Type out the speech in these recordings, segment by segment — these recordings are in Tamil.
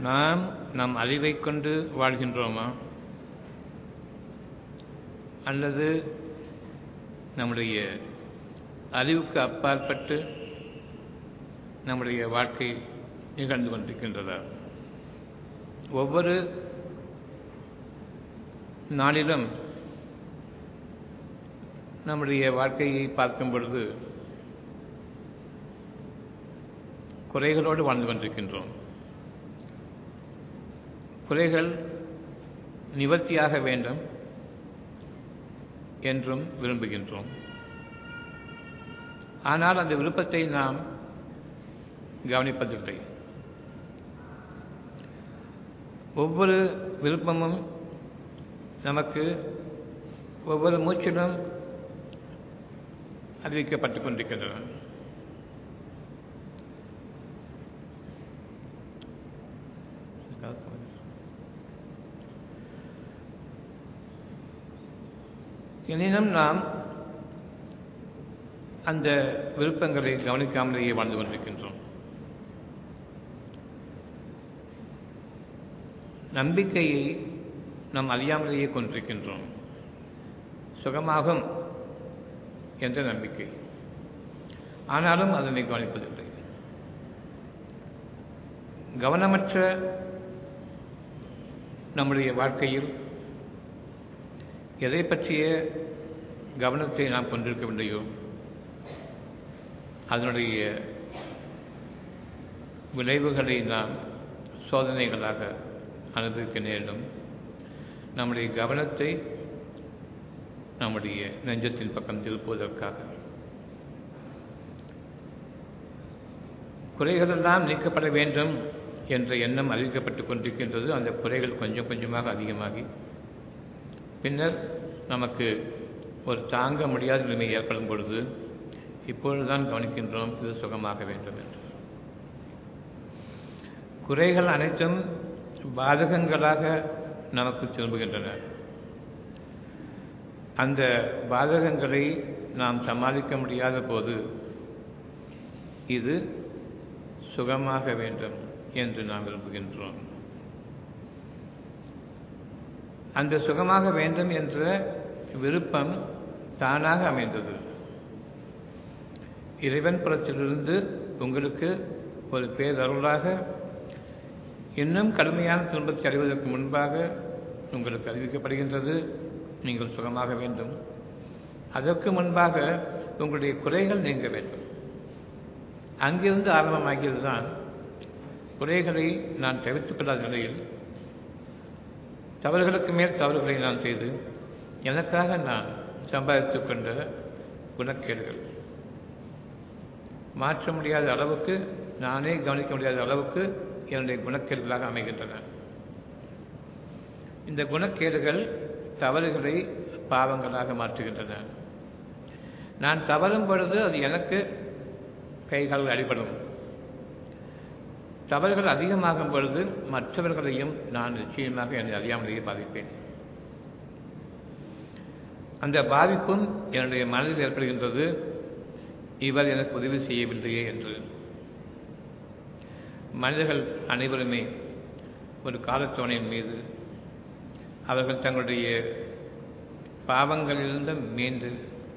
நாம் நம் அறிவை கொண்டு வாழ்கின்றோமா அல்லது நம்முடைய அறிவுக்கு அப்பாற்பட்டு நம்முடைய வாழ்க்கை நிகழ்ந்து கொண்டிருக்கின்றதா ஒவ்வொரு நாளிலும் நம்முடைய வாழ்க்கையை பார்க்கும் பொழுது குறைகளோடு வாழ்ந்து கொண்டிருக்கின்றோம் குறைகள் நிவர்த்தியாக வேண்டும் என்றும் விரும்புகின்றோம் ஆனால் அந்த விருப்பத்தை நாம் கவனிப்பதில்லை ஒவ்வொரு விருப்பமும் நமக்கு ஒவ்வொரு மூச்சிலும் அறிவிக்கப்பட்டுக் கொண்டிருக்கின்றன எனினும் நாம் அந்த விருப்பங்களை கவனிக்காமலேயே வாழ்ந்து கொண்டிருக்கின்றோம் நம்பிக்கையை நாம் அறியாமலேயே கொண்டிருக்கின்றோம் சுகமாகும் என்ற நம்பிக்கை ஆனாலும் அதனை கவனிப்பதில்லை கவனமற்ற நம்முடைய வாழ்க்கையில் எதை பற்றிய கவனத்தை நாம் கொண்டிருக்கவில்லையோ அதனுடைய விளைவுகளை நாம் சோதனைகளாக அனுபவிக்க நேரிடும் நம்முடைய கவனத்தை நம்முடைய நெஞ்சத்தின் பக்கம் திருப்புவதற்காக குறைகளெல்லாம் நீக்கப்பட வேண்டும் என்ற எண்ணம் அறிவிக்கப்பட்டுக் கொண்டிருக்கின்றது அந்த குறைகள் கொஞ்சம் கொஞ்சமாக அதிகமாகி பின்னர் நமக்கு ஒரு தாங்க முடியாத நிலைமை ஏற்படும் பொழுது இப்பொழுதுதான் கவனிக்கின்றோம் இது சுகமாக வேண்டும் என்று குறைகள் அனைத்தும் பாதகங்களாக நமக்கு திரும்புகின்றன அந்த பாதகங்களை நாம் சமாளிக்க முடியாத போது இது சுகமாக வேண்டும் என்று நாம் விரும்புகின்றோம் அந்த சுகமாக வேண்டும் என்ற விருப்பம் தானாக அமைந்தது இறைவன் புறத்திலிருந்து உங்களுக்கு ஒரு பேரருளாக இன்னும் கடுமையான துன்பத்தை அடைவதற்கு முன்பாக உங்களுக்கு அறிவிக்கப்படுகின்றது நீங்கள் சுகமாக வேண்டும் அதற்கு முன்பாக உங்களுடைய குறைகள் நீங்க வேண்டும் அங்கிருந்து ஆரம்பமாகியது தான் குறைகளை நான் தவிர்த்துக் கொள்ளாத நிலையில் தவறுகளுக்கு மேல் தவறுகளை நான் செய்து எனக்காக நான் சம்பாதித்துக் கொண்ட குணக்கேடுகள் மாற்ற முடியாத அளவுக்கு நானே கவனிக்க முடியாத அளவுக்கு என்னுடைய குணக்கேடுகளாக அமைகின்றன இந்த குணக்கேடுகள் தவறுகளை பாவங்களாக மாற்றுகின்றன நான் தவறும் பொழுது அது எனக்கு கைகால் அடிபடும் தவறுகள் அதிகமாகும் பொழுது மற்றவர்களையும் நான் நிச்சயமாக என்னை அறியாமலேயே பாதிப்பேன் அந்த பாதிப்பும் என்னுடைய மனதில் ஏற்படுகின்றது இவர் எனக்கு உதவி செய்யவில்லையே என்று மனிதர்கள் அனைவருமே ஒரு காலத்தோணையின் மீது அவர்கள் தங்களுடைய பாவங்களிலிருந்தும் மீண்டு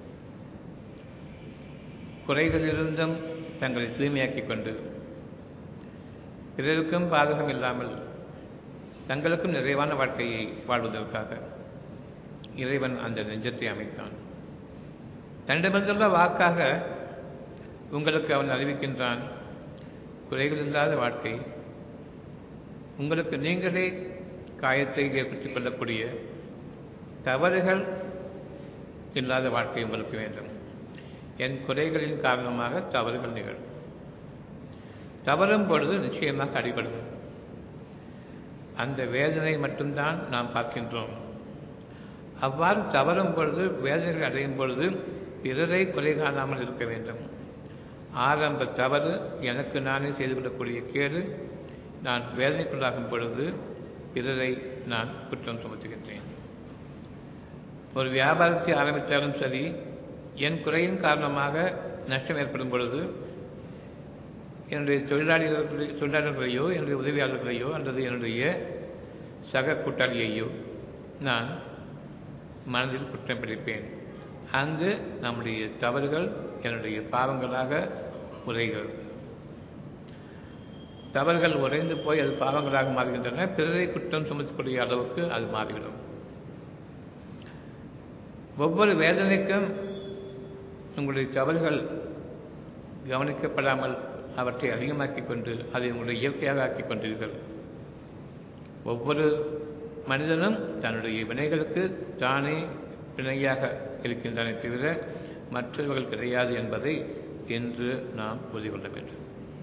குறைகளிலிருந்தும் தங்களை தூய்மையாக்கிக் கொண்டு பிறருக்கும் பாதகம் இல்லாமல் தங்களுக்கும் நிறைவான வாழ்க்கையை வாழ்வதற்காக இறைவன் அந்த நெஞ்சத்தை அமைத்தான் தன்னிடமிருந்துள்ள வாக்காக உங்களுக்கு அவன் அறிவிக்கின்றான் குறைகள் இல்லாத வாழ்க்கை உங்களுக்கு நீங்களே காயத்தை ஏற்படுத்திக் கொள்ளக்கூடிய தவறுகள் இல்லாத வாழ்க்கை உங்களுக்கு வேண்டும் என் குறைகளின் காரணமாக தவறுகள் நிகழும் தவறும் பொழுது நிச்சயமாக அடிபடும் அந்த வேதனை மட்டும்தான் நாம் பார்க்கின்றோம் அவ்வாறு தவறும் பொழுது வேதனைகள் அடையும் பொழுது பிறரை குறை காணாமல் இருக்க வேண்டும் ஆரம்ப தவறு எனக்கு நானே செய்து கொள்ளக்கூடிய கேடு நான் வேதனைக்குள்ளாகும் பொழுது பிறரை நான் குற்றம் சுமத்துகின்றேன் ஒரு வியாபாரத்தை ஆரம்பித்தாலும் சரி என் குறையின் காரணமாக நஷ்டம் ஏற்படும் பொழுது என்னுடைய தொழிலாளிகள் தொழிலாளர்களையோ என்னுடைய உதவியாளர்களையோ அல்லது என்னுடைய சக கூட்டாளியையோ நான் மனதில் குற்றம் பிடிப்பேன் அங்கு நம்முடைய தவறுகள் என்னுடைய பாவங்களாக உரைகிறது தவறுகள் உறைந்து போய் அது பாவங்களாக மாறுகின்றன பிறரை குற்றம் சுமத்தக்கூடிய அளவுக்கு அது மாறிவிடும் ஒவ்வொரு வேதனைக்கும் உங்களுடைய தவறுகள் கவனிக்கப்படாமல் அவற்றை அதிகமாக்கிக் கொண்டு அதை உங்களுடைய இயற்கையாக ஆக்கிக் கொண்டீர்கள் ஒவ்வொரு மனிதனும் தன்னுடைய வினைகளுக்கு தானே வினையாக இருக்கின்றன தவிர மற்றவர்கள் கிடையாது என்பதை இன்று நாம் புரிந்து கொள்ள வேண்டும்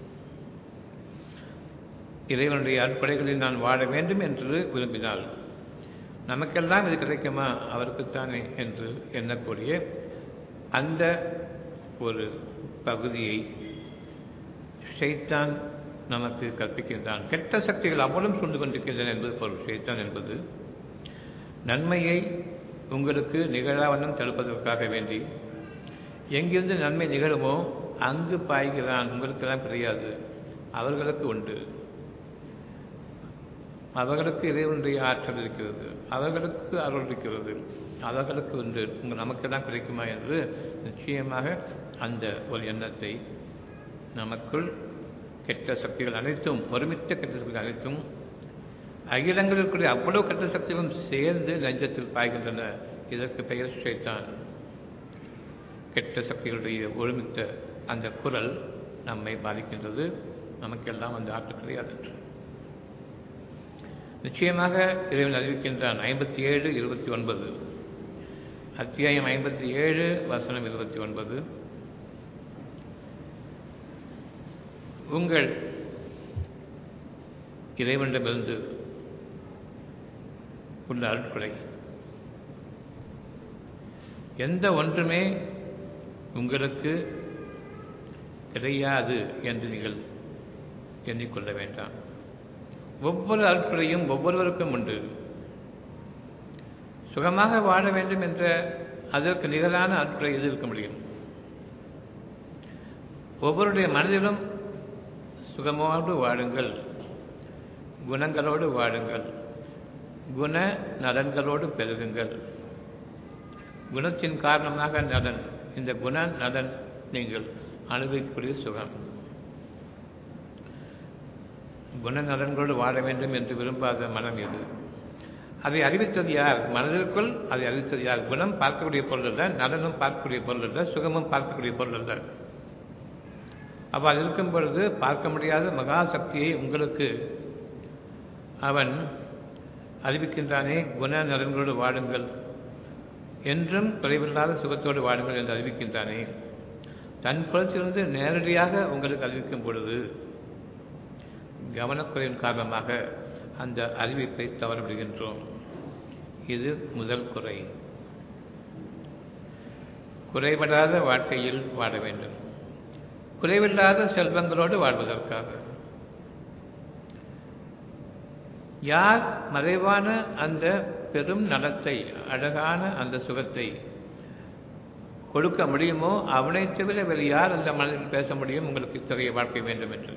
இறைவனுடைய அற்படைகளில் நான் வாழ வேண்டும் என்று விரும்பினால் நமக்கெல்லாம் இது கிடைக்குமா அவருக்குத்தானே என்று எண்ணக்கூடிய அந்த ஒரு பகுதியை ஷைத்தான் நமக்கு கற்பிக்கின்றான் கெட்ட சக்திகள் அவ்வளவு சூழ்ந்து கொண்டிருக்கின்றன என்பது பொருள் ஷைத்தான் என்பது நன்மையை உங்களுக்கு நிகழாவண்ணம் தடுப்பதற்காக வேண்டி எங்கிருந்து நன்மை நிகழுமோ அங்கு பாய்கிறான் உங்களுக்கெல்லாம் தெரியாது அவர்களுக்கு உண்டு அவர்களுக்கு இறைவனுடைய ஆற்றல் இருக்கிறது அவர்களுக்கு அருள் இருக்கிறது அவர்களுக்கு உண்டு உங்கள் நமக்கெல்லாம் கிடைக்குமா என்று நிச்சயமாக அந்த ஒரு எண்ணத்தை நமக்குள் கெட்ட சக்திகள் அனைத்தும் ஒருமித்த கெட்ட சக்திகள் அனைத்தும் அகிலங்களிற்குரிய அவ்வளவு கெட்ட சக்திகளும் சேர்ந்து லஞ்சத்தில் பாய்கின்றன இதற்கு பெயர் ஷைத்தான் கெட்ட சக்திகளுடைய ஒருமித்த அந்த குரல் நம்மை பாதிக்கின்றது நமக்கெல்லாம் அந்த ஆற்றல் கிடையாது என்று நிச்சயமாக இறைவன் அறிவிக்கின்றான் ஐம்பத்தி ஏழு இருபத்தி ஒன்பது அத்தியாயம் ஐம்பத்தி ஏழு வசனம் இருபத்தி ஒன்பது உங்கள் இறைவனிடமிருந்து உள்ள அருட்கொலை எந்த ஒன்றுமே உங்களுக்கு கிடையாது என்று நீங்கள் எண்ணிக்கொள்ள வேண்டாம் ஒவ்வொரு அருட்கொலையும் ஒவ்வொருவருக்கும் உண்டு சுகமாக வாழ வேண்டும் என்ற அதற்கு நிகரான அருட்கொலை எது இருக்க முடியும் ஒவ்வொருடைய மனதிலும் சுகமோடு வாழுங்கள் குணங்களோடு வாழுங்கள் குண நலன்களோடு பெருகுங்கள் குணத்தின் காரணமாக நலன் இந்த குண நலன் நீங்கள் அனுபவிக்கக்கூடிய சுகம் குண நலன்களோடு வாழ வேண்டும் என்று விரும்பாத மனம் எது அதை அறிவித்தது யார் மனதிற்குள் அதை அறிவித்தது யார் குணம் பார்க்கக்கூடிய பொருள் அல்ல நலனும் பார்க்கக்கூடிய பொருள் அல்ல சுகமும் பார்க்கக்கூடிய பொருள் அல்ல அவ்வாறு இருக்கும் பொழுது பார்க்க முடியாத மகா சக்தியை உங்களுக்கு அவன் அறிவிக்கின்றானே குண நலன்களோடு வாழுங்கள் என்றும் குறைவில்லாத சுகத்தோடு வாழுங்கள் என்று அறிவிக்கின்றானே தன் புறத்திலிருந்து நேரடியாக உங்களுக்கு அறிவிக்கும் பொழுது கவனக்குறைவின் காரணமாக அந்த அறிவிப்பை தவறவிடுகின்றோம் இது முதல் குறை குறைபடாத வாழ்க்கையில் வாழ வேண்டும் குறைவில்லாத செல்வங்களோடு வாழ்வதற்காக யார் மறைவான அந்த பெரும் நலத்தை அழகான அந்த சுகத்தை கொடுக்க முடியுமோ அவனை தவிர வேறு யார் அந்த மனதில் பேச முடியும் உங்களுக்கு இத்தகைய வாழ்க்கை வேண்டும் என்று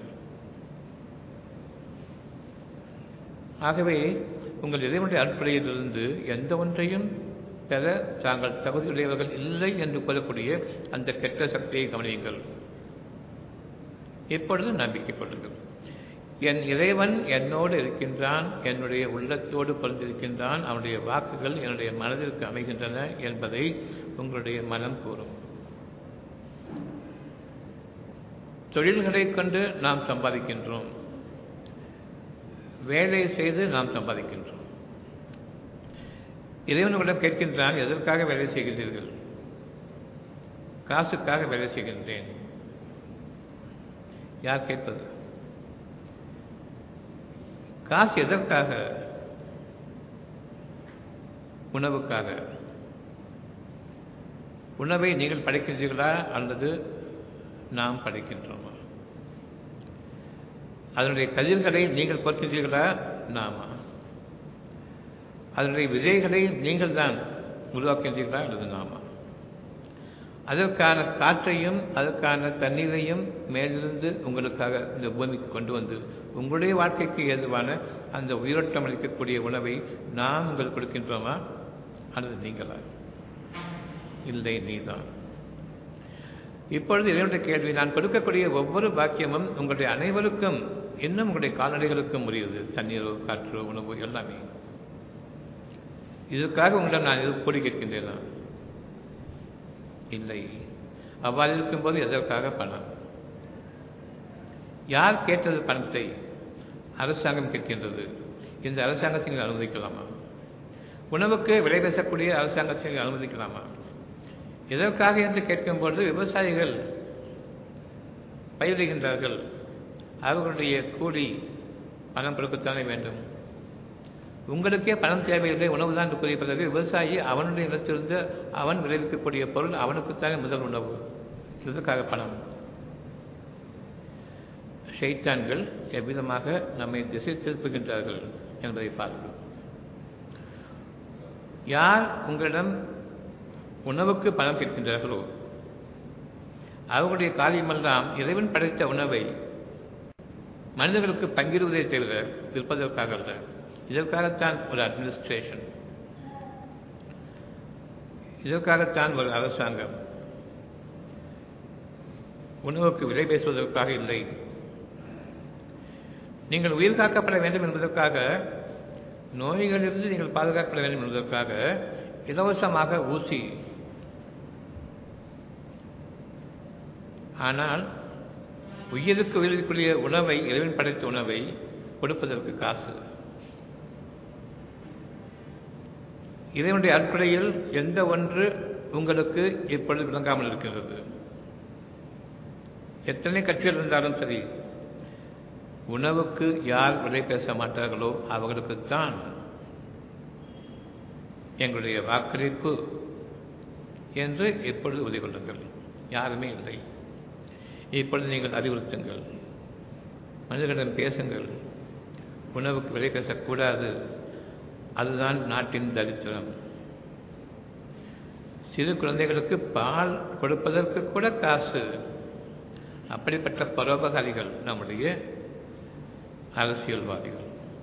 ஆகவே உங்கள் இறைவனுடைய அடிப்படையிலிருந்து எந்த ஒன்றையும் பெற தாங்கள் தகுதியுடையவர்கள் இல்லை என்று கூறக்கூடிய அந்த கெட்ட சக்தியை கவனியுங்கள் இப்பொழுது நம்பிக்கை கொள்ளுங்கள் என் இறைவன் என்னோடு இருக்கின்றான் என்னுடைய உள்ளத்தோடு பிறந்திருக்கின்றான் அவனுடைய வாக்குகள் என்னுடைய மனதிற்கு அமைகின்றன என்பதை உங்களுடைய மனம் கூறும் தொழில்களை கொண்டு நாம் சம்பாதிக்கின்றோம் வேலை செய்து நாம் சம்பாதிக்கின்றோம் இறைவனுடன் கேட்கின்றான் எதற்காக வேலை செய்கின்றீர்கள் காசுக்காக வேலை செய்கின்றேன் யார் கேட்பது காசு எதற்காக உணவுக்காக உணவை நீங்கள் படைக்கின்றீர்களா அல்லது நாம் படைக்கின்றோமா அதனுடைய கதிர்களை நீங்கள் பொறுக்கின்றீர்களா நாமா அதனுடைய விதைகளை நீங்கள் தான் உருவாக்கின்றீர்களா அல்லது நாமா அதற்கான காற்றையும் அதற்கான தண்ணீரையும் மேலிருந்து உங்களுக்காக இந்த பூமிக்கு கொண்டு வந்து உங்களுடைய வாழ்க்கைக்கு ஏதுவான அந்த உயிரோட்டம் அளிக்கக்கூடிய உணவை நாம் உங்களுக்கு கொடுக்கின்றோமா அல்லது நீங்களா இல்லை நீதான் இப்பொழுது இதனுடைய கேள்வி நான் கொடுக்கக்கூடிய ஒவ்வொரு பாக்கியமும் உங்களுடைய அனைவருக்கும் இன்னும் உங்களுடைய கால்நடைகளுக்கும் முடியுது தண்ணீரோ காற்றோ உணவோ எல்லாமே இதுக்காக உங்களிடம் நான் இது கூடி கேட்கின்றேனா இல்லை அவ்வாறு இருக்கும்போது எதற்காக பணம் யார் கேட்டது பணத்தை அரசாங்கம் கேட்கின்றது இந்த அரசாங்கத்தை நீங்கள் அனுமதிக்கலாமா உணவுக்கு விலை பேசக்கூடிய அரசாங்கத்தை நீங்கள் அனுமதிக்கலாமா எதற்காக என்று கேட்கும்பொழுது விவசாயிகள் பயிரிடுகின்றார்கள் அவர்களுடைய கூலி பணம் கொடுக்கத்தானே வேண்டும் உங்களுக்கே பணம் தேவையில்லை உணவு தான் கூறிய பிறகு விவசாயி அவனுடைய நிலத்திலிருந்து அவன் விளைவிக்கக்கூடிய பொருள் அவனுக்குத்தானே முதல் உணவு இதற்காக பணம் ஷைத்தான்கள் எவ்விதமாக நம்மை திசை திருப்புகின்றார்கள் என்பதை பாருங்கள் யார் உங்களிடம் உணவுக்கு பணம் கேட்கின்றார்களோ அவர்களுடைய காரியமெல்லாம் இறைவன் படைத்த உணவை மனிதர்களுக்கு பங்கிடுவதை தவிர விற்பதற்காக அல்ல இதற்காகத்தான் ஒரு அட்மினிஸ்ட்ரேஷன் இதற்காகத்தான் ஒரு அரசாங்கம் உணவுக்கு விலை பேசுவதற்காக இல்லை நீங்கள் உயிர் காக்கப்பட வேண்டும் என்பதற்காக நோய்களிலிருந்து நீங்கள் பாதுகாக்கப்பட வேண்டும் என்பதற்காக இலவசமாக ஊசி ஆனால் உயிருக்கு உயிரிக்கூடிய உணவை இறைவன் படைத்த உணவை கொடுப்பதற்கு காசு இதனுடைய அடிப்படையில் எந்த ஒன்று உங்களுக்கு இப்பொழுது விளங்காமல் இருக்கின்றது எத்தனை கட்சிகள் இருந்தாலும் சரி உணவுக்கு யார் விலை பேச மாட்டார்களோ அவர்களுக்குத்தான் எங்களுடைய வாக்களிப்பு என்று எப்பொழுது உதவி கொள்ளுங்கள் யாருமே இல்லை இப்பொழுது நீங்கள் அறிவுறுத்துங்கள் மனிதர்களிடம் பேசுங்கள் உணவுக்கு விலை பேசக்கூடாது அதுதான் நாட்டின் தரித்திரம் சிறு குழந்தைகளுக்கு பால் கொடுப்பதற்கு கூட காசு அப்படிப்பட்ட பரோபகாரிகள் நம்முடைய அரசியல்வாதிகள்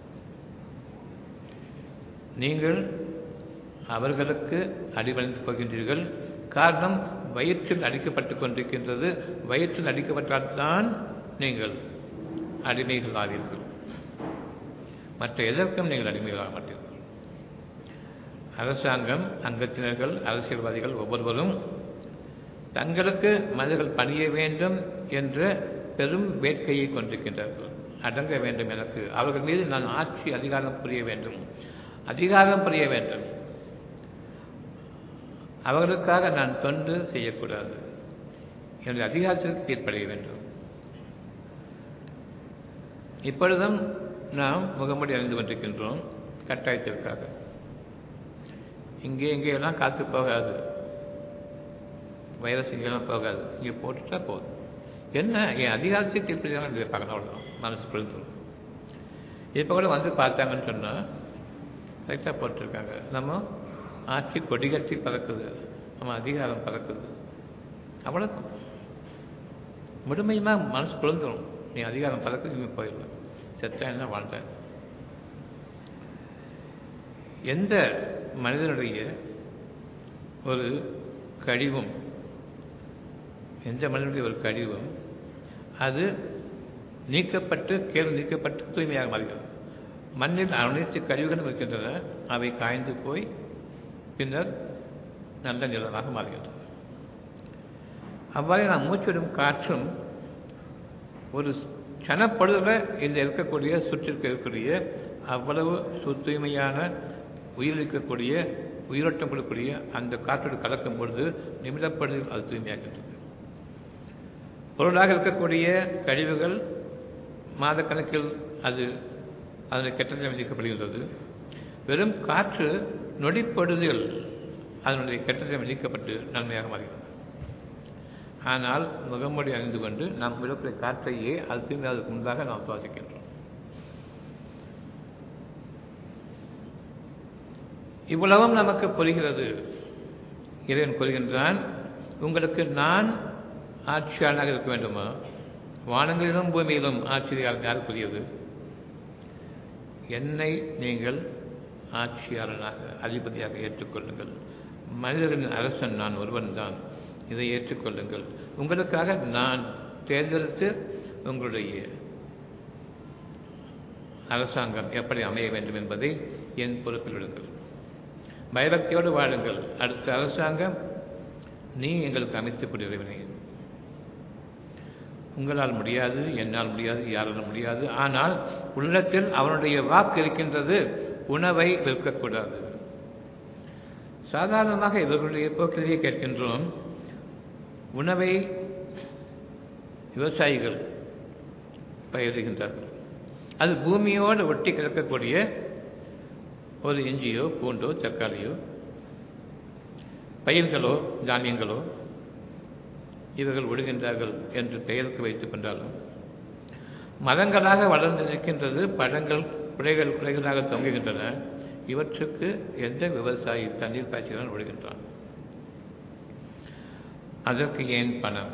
நீங்கள் அவர்களுக்கு அடிபணிந்து போகின்றீர்கள் காரணம் வயிற்றில் அடிக்கப்பட்டுக் கொண்டிருக்கின்றது வயிற்றில் அடிக்கப்பட்டால்தான் நீங்கள் அடிமைகள் ஆவீர்கள் மற்ற எதற்கும் நீங்கள் அடிமைகளாக மாட்டீர்கள் அரசாங்கம் அங்கத்தினர்கள் அரசியல்வாதிகள் ஒவ்வொருவரும் தங்களுக்கு மனிதர்கள் பணிய வேண்டும் என்ற பெரும் வேட்கையை கொண்டிருக்கின்றார்கள் அடங்க வேண்டும் எனக்கு அவர்கள் மீது நான் ஆட்சி அதிகாரம் புரிய வேண்டும் அதிகாரம் புரிய வேண்டும் அவர்களுக்காக நான் தொண்டு செய்யக்கூடாது என்னுடைய அதிகாரத்திற்கு கீழ்ப்படைய வேண்டும் இப்பொழுதும் நாம் முகமூடி அணிந்து கொண்டிருக்கின்றோம் கட்டாயத்திற்காக இங்கே இங்கேயெல்லாம் காத்து போகாது வைரஸ் இங்கெல்லாம் போகாது இங்கே போட்டுட்டா போதும் என்ன என் அதிகாரத்தை கீழ்ப்படிதான் பார்க்கணும் அவ்வளோதான் மனசு புரிஞ்சுடும் இப்போ கூட வந்து பார்த்தாங்கன்னு சொன்னால் கரெக்டாக போட்டிருக்காங்க நம்ம ஆட்சி கொடி கட்டி பறக்குது நம்ம அதிகாரம் பறக்குது அவ்வளோதான் முழுமையுமாக மனசு குழந்துடும் நீ அதிகாரம் பறக்குது நீ போயிடலாம் செத்தா என்ன வாழ்ந்தேன் எந்த மனிதனுடைய ஒரு கழிவும் எந்த மனிதனுடைய ஒரு கழிவும் அது நீக்கப்பட்டு கேள்வி நீக்கப்பட்டு தூய்மையாக மாறுகிறது மண்ணில் அனைத்து கழிவுகளும் இருக்கின்றன அவை காய்ந்து போய் பின்னர் நல்ல நிலமாக மாறுகின்றது அவ்வாறு நாம் மூச்சுவிடும் காற்றும் ஒரு கனப்பொழுதில் இந்த இருக்கக்கூடிய சுற்றிற்கு இருக்கக்கூடிய அவ்வளவு தூய்மையான உயிரிழக்கக்கூடிய உயிரோட்டம் கொடுக்கக்கூடிய அந்த காற்றோடு கலக்கும் பொழுது நிமிடப்படுதில் அது தூய்மையாகின்றது பொருளாக இருக்கக்கூடிய கழிவுகள் மாதக்கணக்கில் அது அதனுடைய கெட்டத்தில் விதிக்கப்படுகின்றது வெறும் காற்று நொடிப்படுதல் அதனுடைய கெட்டத்தில் விதிக்கப்பட்டு நன்மையாக மாறுகிறது ஆனால் முகமூடி அணிந்து கொண்டு நாம் விடக்கூடிய காற்றையே அது தூய்மையாவதற்கு முன்பாக நாம் சுவாசிக்கின்றோம் இவ்வளவும் நமக்கு புரிகிறது இறைவன் கூறுகின்றான் உங்களுக்கு நான் ஆட்சியாளனாக இருக்க வேண்டுமா வானங்களிலும் பூமியிலும் ஆட்சியாளர் யாருக்குரியது என்னை நீங்கள் ஆட்சியாளனாக அதிபதியாக ஏற்றுக்கொள்ளுங்கள் மனிதர்களின் அரசன் நான் ஒருவன் தான் இதை ஏற்றுக்கொள்ளுங்கள் உங்களுக்காக நான் தேர்ந்தெடுத்து உங்களுடைய அரசாங்கம் எப்படி அமைய வேண்டும் என்பதை என் பொறுப்பில் விடுங்கள் பயபக்தியோடு வாழுங்கள் அடுத்த அரசாங்கம் நீ எங்களுக்கு அமைத்துக் கொண்டிருவனே உங்களால் முடியாது என்னால் முடியாது யாராலும் முடியாது ஆனால் உள்ளத்தில் அவனுடைய வாக்கு இருக்கின்றது உணவை விற்கக்கூடாது சாதாரணமாக இவர்களுடைய போக்கிலேயே கேட்கின்றோம் உணவை விவசாயிகள் பயிரிடுகின்றார்கள் அது பூமியோடு ஒட்டி கிடக்கக்கூடிய ஒரு இஞ்சியோ பூண்டோ தக்காளியோ பயிர்களோ தானியங்களோ இவர்கள் விடுகின்றார்கள் என்று பெயருக்கு வைத்துக் கொண்டாலும் மரங்களாக வளர்ந்து நிற்கின்றது பழங்கள் குலைகள் குலைகளாக தொங்குகின்றன இவற்றுக்கு எந்த விவசாயி தண்ணீர் பாய்ச்சிதான் விடுகின்றான் அதற்கு ஏன் பணம்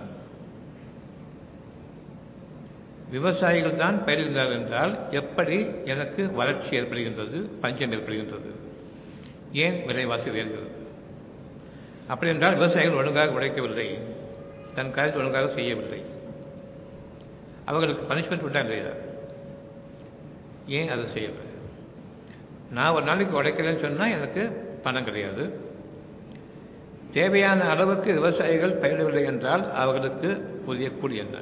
விவசாயிகள் தான் பயிரிடுகிறார்கள் என்றால் எப்படி எனக்கு வறட்சி ஏற்படுகின்றது பஞ்சம் ஏற்படுகின்றது ஏன் விலைவாசி உயர்கிறது அப்படி என்றால் விவசாயிகள் ஒழுங்காக உழைக்கவில்லை தன் காரியத்தை ஒழுங்காக செய்யவில்லை அவர்களுக்கு பனிஷ்மெண்ட் விட்டா இல்லையா ஏன் அதை செய்யலை நான் ஒரு நாளைக்கு உடைக்கிறேன்னு சொன்னால் எனக்கு பணம் கிடையாது தேவையான அளவுக்கு விவசாயிகள் பயிரிடவில்லை என்றால் அவர்களுக்கு புதிய கூலி என்ன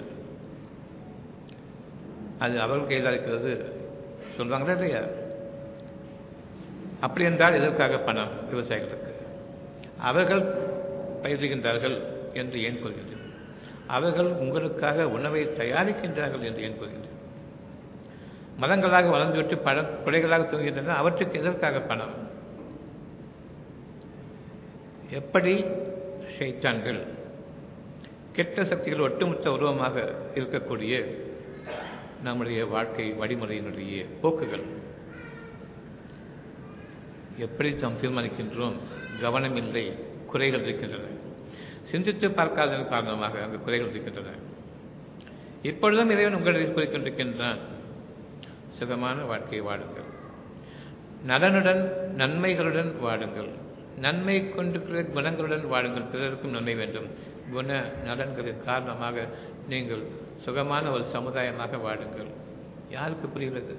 அது அவர்கள் கையில் இருக்கிறது சொல்வாங்களா இல்லையா அப்படி என்றால் எதற்காக பணம் விவசாயிகளுக்கு அவர்கள் பயிரிடுகின்றார்கள் என்று ஏன் கூறுகின்றனர் அவர்கள் உங்களுக்காக உணவை தயாரிக்கின்றார்கள் என்று ஏன் கூறுகின்றனர் மதங்களாக வளர்ந்துவிட்டு பழ குடைகளாக தூங்குகின்றன அவற்றுக்கு எதற்காக பணம் எப்படி ஷைத்தான்கள் கெட்ட சக்திகள் ஒட்டுமொத்த உருவமாக இருக்கக்கூடிய நம்முடைய வாழ்க்கை வழிமுறையினுடைய போக்குகள் எப்படி நாம் தீர்மானிக்கின்றோம் கவனமில்லை குறைகள் இருக்கின்றன சிந்தித்து பார்க்காததன் காரணமாக அங்கு குறைகள் இருக்கின்றன இப்பொழுதும் இறைவன் உங்களிடம் குறிக்கின்றிருக்கின்றான் சுகமான வாழ்க்கையை வாழுங்கள் நலனுடன் நன்மைகளுடன் வாழுங்கள் நன்மை கொண்டிருக்கிற குணங்களுடன் வாழுங்கள் பிறருக்கும் நன்மை வேண்டும் குண நலன்களின் காரணமாக நீங்கள் சுகமான ஒரு சமுதாயமாக வாழுங்கள் யாருக்கு புரிகிறது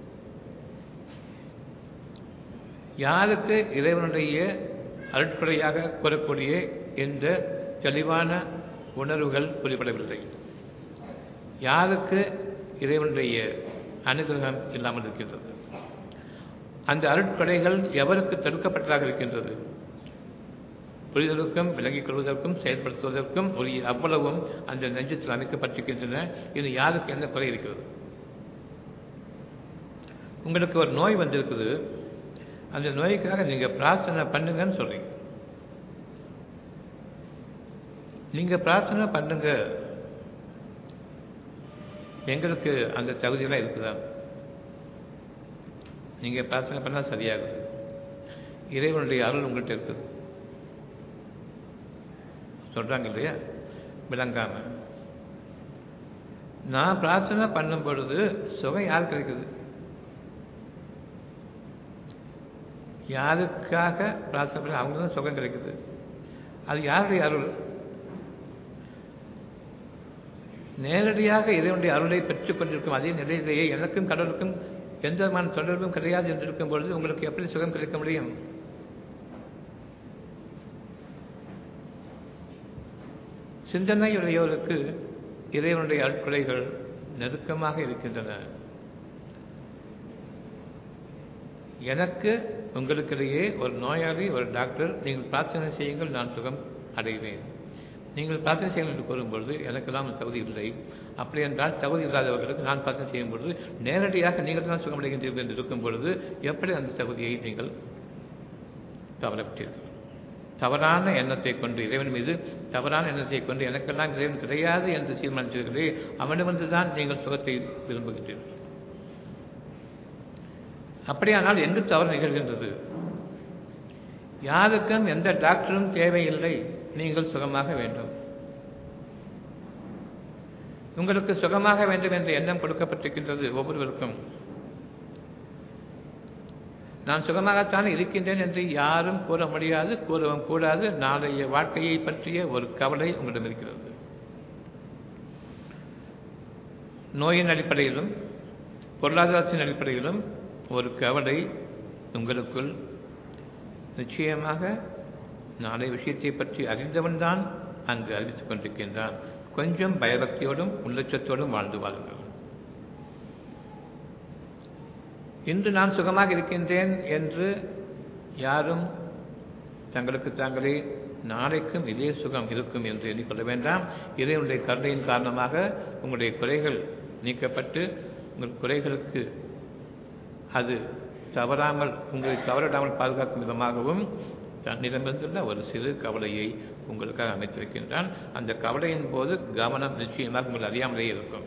யாருக்கு இறைவனுடைய அருட்படையாக கூறக்கூடிய இந்த தெளிவான உணர்வுகள் புரிபடவில்லை யாருக்கு இறைவனுடைய அனுகிரகம் இல்லாமல் இருக்கின்றது அந்த அருட்கொடைகள் எவருக்கு தடுக்கப்பட்டதாக இருக்கின்றது புரிதலுக்கும் விலகிக் கொள்வதற்கும் செயல்படுத்துவதற்கும் ஒரு அவ்வளவும் அந்த நெஞ்சத்தில் அமைக்கப்பட்டிருக்கின்றன இது யாருக்கு என்ன குறை இருக்கிறது உங்களுக்கு ஒரு நோய் வந்திருக்குது அந்த நோய்க்காக நீங்க பிரார்த்தனை பண்ணுங்கன்னு சொல்றீங்க நீங்க பிரார்த்தனை பண்ணுங்க எங்களுக்கு அந்த தகுதியெல்லாம் இருக்குதா நீங்க பிரார்த்தனை பண்ணால் சரியாகுது இறைவனுடைய அருள் உங்கள்கிட்ட இருக்குது சொல்றாங்க இல்லையா விளங்காம நான் பிரார்த்தனை பண்ணும் பொழுது சுகம் யார் கிடைக்குது யாருக்காக பிரார்த்தனை பண்ண அவங்க தான் சுகம் கிடைக்குது அது யாருடைய அருள் நேரடியாக இறைவனுடைய அருளை பெற்றுக் கொண்டிருக்கும் அதே நிலையிலேயே எனக்கும் கடவுளுக்கும் எந்த விதமான தொடர்பும் கிடையாது என்று இருக்கும் பொழுது உங்களுக்கு எப்படி சுகம் கிடைக்க முடியும் சிந்தனையுடையோருக்கு இறைவனுடைய அற்கொலைகள் நெருக்கமாக இருக்கின்றன எனக்கு உங்களுக்கிடையே ஒரு நோயாளி ஒரு டாக்டர் நீங்கள் பிரார்த்தனை செய்யுங்கள் நான் சுகம் அடைவேன் நீங்கள் பிரார்த்தனை செய்யுங்கள் என்று கூறும்பொழுது எனக்கெல்லாம் தகுதி இல்லை அப்படி என்றால் தகுதி இல்லாதவர்களுக்கு நான் பிரார்த்தனை செய்யும் பொழுது நேரடியாக நீங்கள் தான் சுகமடைகின்றீர்கள் என்று இருக்கும் பொழுது எப்படி அந்த தகுதியை நீங்கள் தவறவிட்டீர்கள் தவறான எண்ணத்தை கொண்டு இறைவன் மீது தவறான எண்ணத்தை கொண்டு எனக்கெல்லாம் இறைவன் கிடையாது என்று தீர்மானித்தீர்களே அவனிடமிருந்து தான் நீங்கள் சுகத்தை விரும்புகின்றீர்கள் அப்படியானால் எங்கு தவறு நிகழ்கின்றது யாருக்கும் எந்த டாக்டரும் தேவையில்லை நீங்கள் சுகமாக வேண்டும் உங்களுக்கு சுகமாக வேண்டும் என்ற எண்ணம் கொடுக்கப்பட்டிருக்கின்றது ஒவ்வொருவருக்கும் நான் சுகமாகத்தான் இருக்கின்றேன் என்று யாரும் கூற முடியாது கூறவும் கூடாது நாளைய வாழ்க்கையை பற்றிய ஒரு கவலை உங்களிடம் இருக்கிறது நோயின் அடிப்படையிலும் பொருளாதாரத்தின் அடிப்படையிலும் ஒரு கவலை உங்களுக்குள் நிச்சயமாக நாளை விஷயத்தை பற்றி அறிந்தவன்தான் அங்கு அறிவித்துக் கொண்டிருக்கின்றான் கொஞ்சம் பயபக்தியோடும் உள்ளச்சத்தோடும் வாழ்ந்து வாருங்கள் இன்று நான் சுகமாக இருக்கின்றேன் என்று யாரும் தங்களுக்கு தாங்களே நாளைக்கும் இதே சுகம் இருக்கும் என்று எண்ணிக்கொள்ள வேண்டாம் இறைவனுடைய கருணையின் காரணமாக உங்களுடைய குறைகள் நீக்கப்பட்டு உங்கள் குறைகளுக்கு அது தவறாமல் உங்களை தவறிடாமல் பாதுகாக்கும் விதமாகவும் தன்னிடமிருந்துள்ள ஒரு சிறு கவலையை உங்களுக்காக அமைத்திருக்கின்றான் அந்த கவலையின் போது கவனம் நிச்சயமாக உங்கள் அறியாமலே இருக்கும்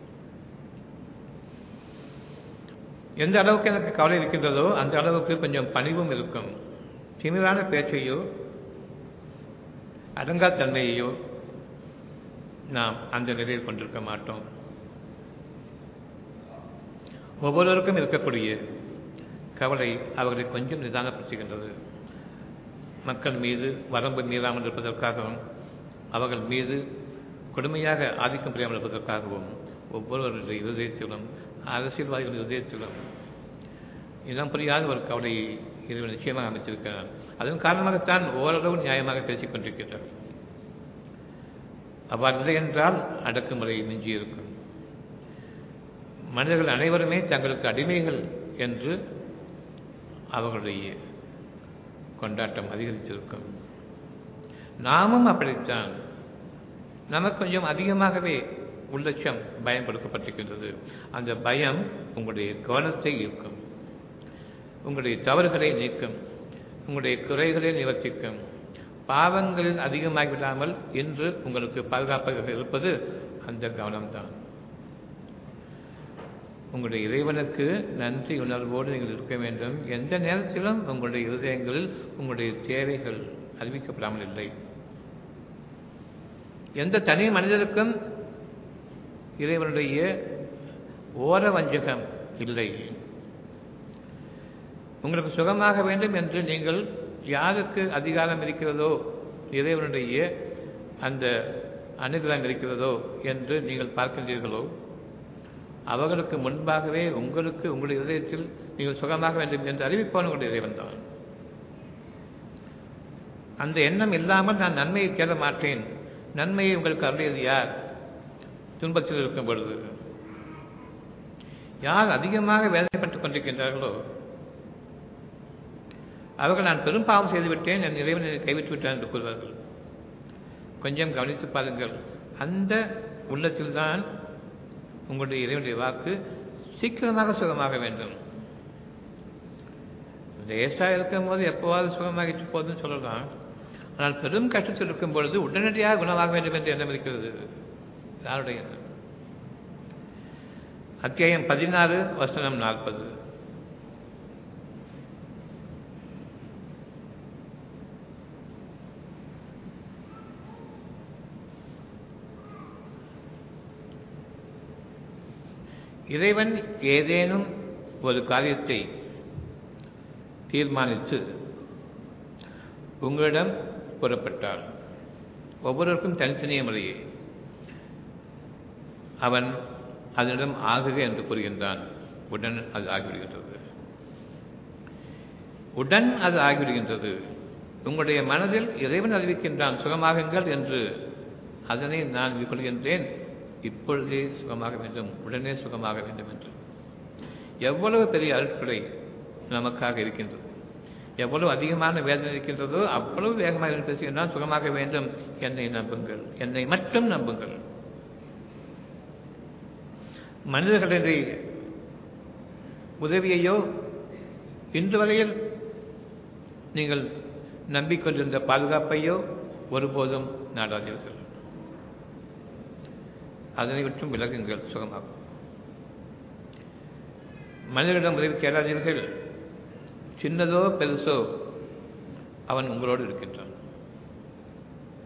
எந்த அளவுக்கு எனக்கு கவலை இருக்கின்றதோ அந்த அளவுக்கு கொஞ்சம் பணிவும் இருக்கும் திமிரான பேச்சையோ அடங்காத்தன்மையையோ நாம் அந்த நிலையில் கொண்டிருக்க மாட்டோம் ஒவ்வொருவருக்கும் இருக்கக்கூடிய கவலை அவர்களை கொஞ்சம் நிதானப்படுத்துகின்றது மக்கள் மீது வரம்பு மீறாமல் இருப்பதற்காகவும் அவர்கள் மீது கொடுமையாக ஆதிக்கம் புரியாமல் இருப்பதற்காகவும் ஒவ்வொருவருடைய இருதயத்திலும் அரசியல்வாதிகள் இதயத்திலும் இனம் புரியாத ஒரு கவலையை இறைவன் நிச்சயமாக அமைத்திருக்கிறார் அதன் காரணமாகத்தான் ஓரளவு நியாயமாக பேசிக் கொண்டிருக்கிறார் அவ்வாறு இல்லை என்றால் அடக்குமுறை மிஞ்சியிருக்கும் மனிதர்கள் அனைவருமே தங்களுக்கு அடிமைகள் என்று அவர்களுடைய கொண்டாட்டம் அதிகரித்திருக்கும் நாமும் அப்படித்தான் நமக்கு கொஞ்சம் அதிகமாகவே உள்ளட்சம் பயம் கொடுக்கப்பட்டிருக்கின்றது அந்த பயம் உங்களுடைய கவனத்தை ஈர்க்கும் உங்களுடைய தவறுகளை நீக்கும் உங்களுடைய குறைகளை நிவர்த்திக்கும் பாவங்களில் அதிகமாகிவிடாமல் இன்று உங்களுக்கு பாதுகாப்பாக இருப்பது அந்த கவனம்தான் உங்களுடைய இறைவனுக்கு நன்றி உணர்வோடு நீங்கள் இருக்க வேண்டும் எந்த நேரத்திலும் உங்களுடைய இருதயங்களில் உங்களுடைய தேவைகள் அறிவிக்கப்படாமல் இல்லை எந்த தனி மனிதருக்கும் இறைவனுடைய ஓர வஞ்சகம் இல்லை உங்களுக்கு சுகமாக வேண்டும் என்று நீங்கள் யாருக்கு அதிகாரம் இருக்கிறதோ இறைவனுடைய அந்த அனுகிரகம் இருக்கிறதோ என்று நீங்கள் பார்க்கின்றீர்களோ அவர்களுக்கு முன்பாகவே உங்களுக்கு உங்களுடைய இதயத்தில் நீங்கள் சுகமாக வேண்டும் என்று அறிவிப்பவன் உங்களுடைய இறைவன் தான் அந்த எண்ணம் இல்லாமல் நான் நன்மையை தேட மாட்டேன் நன்மையை உங்களுக்கு அருளியது யார் துன்பத்தில் இருக்கும் பொழுது யார் அதிகமாக வேதனைப்பட்டுக் கொண்டிருக்கின்றார்களோ அவர்கள் நான் பெரும் பாவம் செய்துவிட்டேன் என் இறைவன் என்னை கைவிட்டு விட்டான் என்று கூறுவார்கள் கொஞ்சம் கவனித்து பாருங்கள் அந்த உள்ளத்தில்தான் உங்களுடைய இறைவனுடைய வாக்கு சீக்கிரமாக சுகமாக வேண்டும் லேசாக இருக்கும் போது எப்போவாது சுகமாகிட்டு போதுன்னு சொல்லலாம் ஆனால் பெரும் கஷ்டத்தில் இருக்கும் பொழுது உடனடியாக குணமாக வேண்டும் என்று எண்ணம் இருக்கிறது யாருடைய எண்ணம் அத்தியாயம் பதினாறு வசனம் நாற்பது இறைவன் ஏதேனும் ஒரு காரியத்தை தீர்மானித்து உங்களிடம் புறப்பட்டார் ஒவ்வொருவருக்கும் தனித்தனிய முறையே அவன் அதனிடம் ஆகுக என்று கூறுகின்றான் உடன் அது ஆகிவிடுகின்றது உடன் அது ஆகிவிடுகின்றது உங்களுடைய மனதில் இறைவன் அறிவிக்கின்றான் சுகமாகுங்கள் என்று அதனை நான் கொள்கின்றேன் இப்பொழுதே சுகமாக வேண்டும் உடனே சுகமாக வேண்டும் என்று எவ்வளவு பெரிய அருட்கொடை நமக்காக இருக்கின்றது எவ்வளவு அதிகமான வேதனை இருக்கின்றதோ அவ்வளவு வேகமாக பேசுகின்றான் சுகமாக வேண்டும் என்னை நம்புங்கள் என்னை மட்டும் நம்புங்கள் மனிதர்களுடைய உதவியையோ இன்று வரையில் நீங்கள் நம்பிக்கொண்டிருந்த பாதுகாப்பையோ ஒருபோதும் நாடாதீர்கள் அதனை விட்டும் விலகுங்கள் சுகமாகும் மனிதர்களிடம் உதவி கேளாதீர்கள் சின்னதோ பெருசோ அவன் உங்களோடு இருக்கின்றான்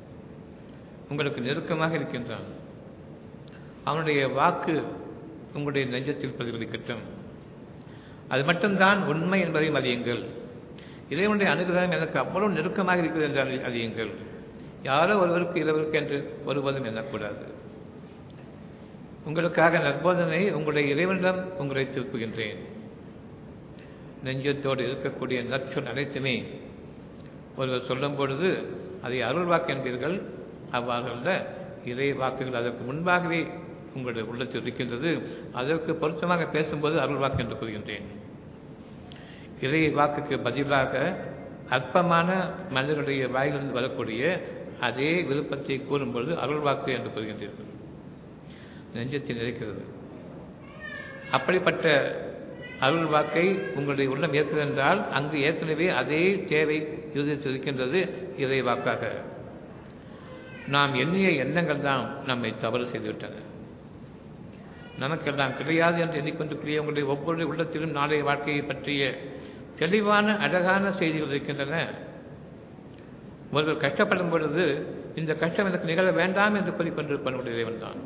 உங்களுக்கு நெருக்கமாக இருக்கின்றான் அவனுடைய வாக்கு உங்களுடைய நெஞ்சத்தில் பிரதிபலிக்கட்டும் அது மட்டும்தான் உண்மை என்பதையும் அறியுங்கள் இறைவனுடைய அனுகிரகம் எனக்கு அவ்வளவு நெருக்கமாக இருக்கிறது என்று அறியுங்கள் யாரோ ஒருவருக்கு இருவருக்கு என்று ஒருவரும் எண்ணக்கூடாது உங்களுக்காக நற்போதனை உங்களுடைய இறைவனிடம் உங்களை திருப்புகின்றேன் நெஞ்சத்தோடு இருக்கக்கூடிய நற்சொல் அனைத்துமே ஒருவர் சொல்லும் பொழுது அதை அருள் வாக்கு என்பீர்கள் அவ்வாறு அல்ல இறை வாக்குகள் அதற்கு முன்பாகவே உங்களுடைய உள்ளத்தில் இருக்கின்றது அதற்கு பொருத்தமாக பேசும்போது அருள் வாக்கு என்று கூறுகின்றேன் இறை வாக்குக்கு பதிலாக அற்பமான மனிதர்களுடைய வாயிலிருந்து வரக்கூடிய அதே விருப்பத்தை கூறும்பொழுது அருள் வாக்கு என்று கூறுகின்றீர்கள் நெஞ்சத்தில் இருக்கிறது அப்படிப்பட்ட அருள் வாக்கை உங்களுடைய உள்ளம் ஏற்கிறது என்றால் அங்கு ஏற்கனவே அதே தேவை இருதயத்தில் இருக்கின்றது இறை வாக்காக நாம் எண்ணிய எண்ணங்கள் தான் நம்மை தவறு செய்துவிட்டன நமக்கெல்லாம் கிடையாது என்று எண்ணிக்கொண்டிருக்கிற உங்களுடைய ஒவ்வொரு உள்ளத்திலும் நாளைய வாழ்க்கையை பற்றிய தெளிவான அழகான செய்திகள் இருக்கின்றன ஒருவர் கஷ்டப்படும் பொழுது இந்த கஷ்டம் எனக்கு நிகழ வேண்டாம் என்று கூறிக்கொண்டிருப்பனுடைய இறைவன் தான்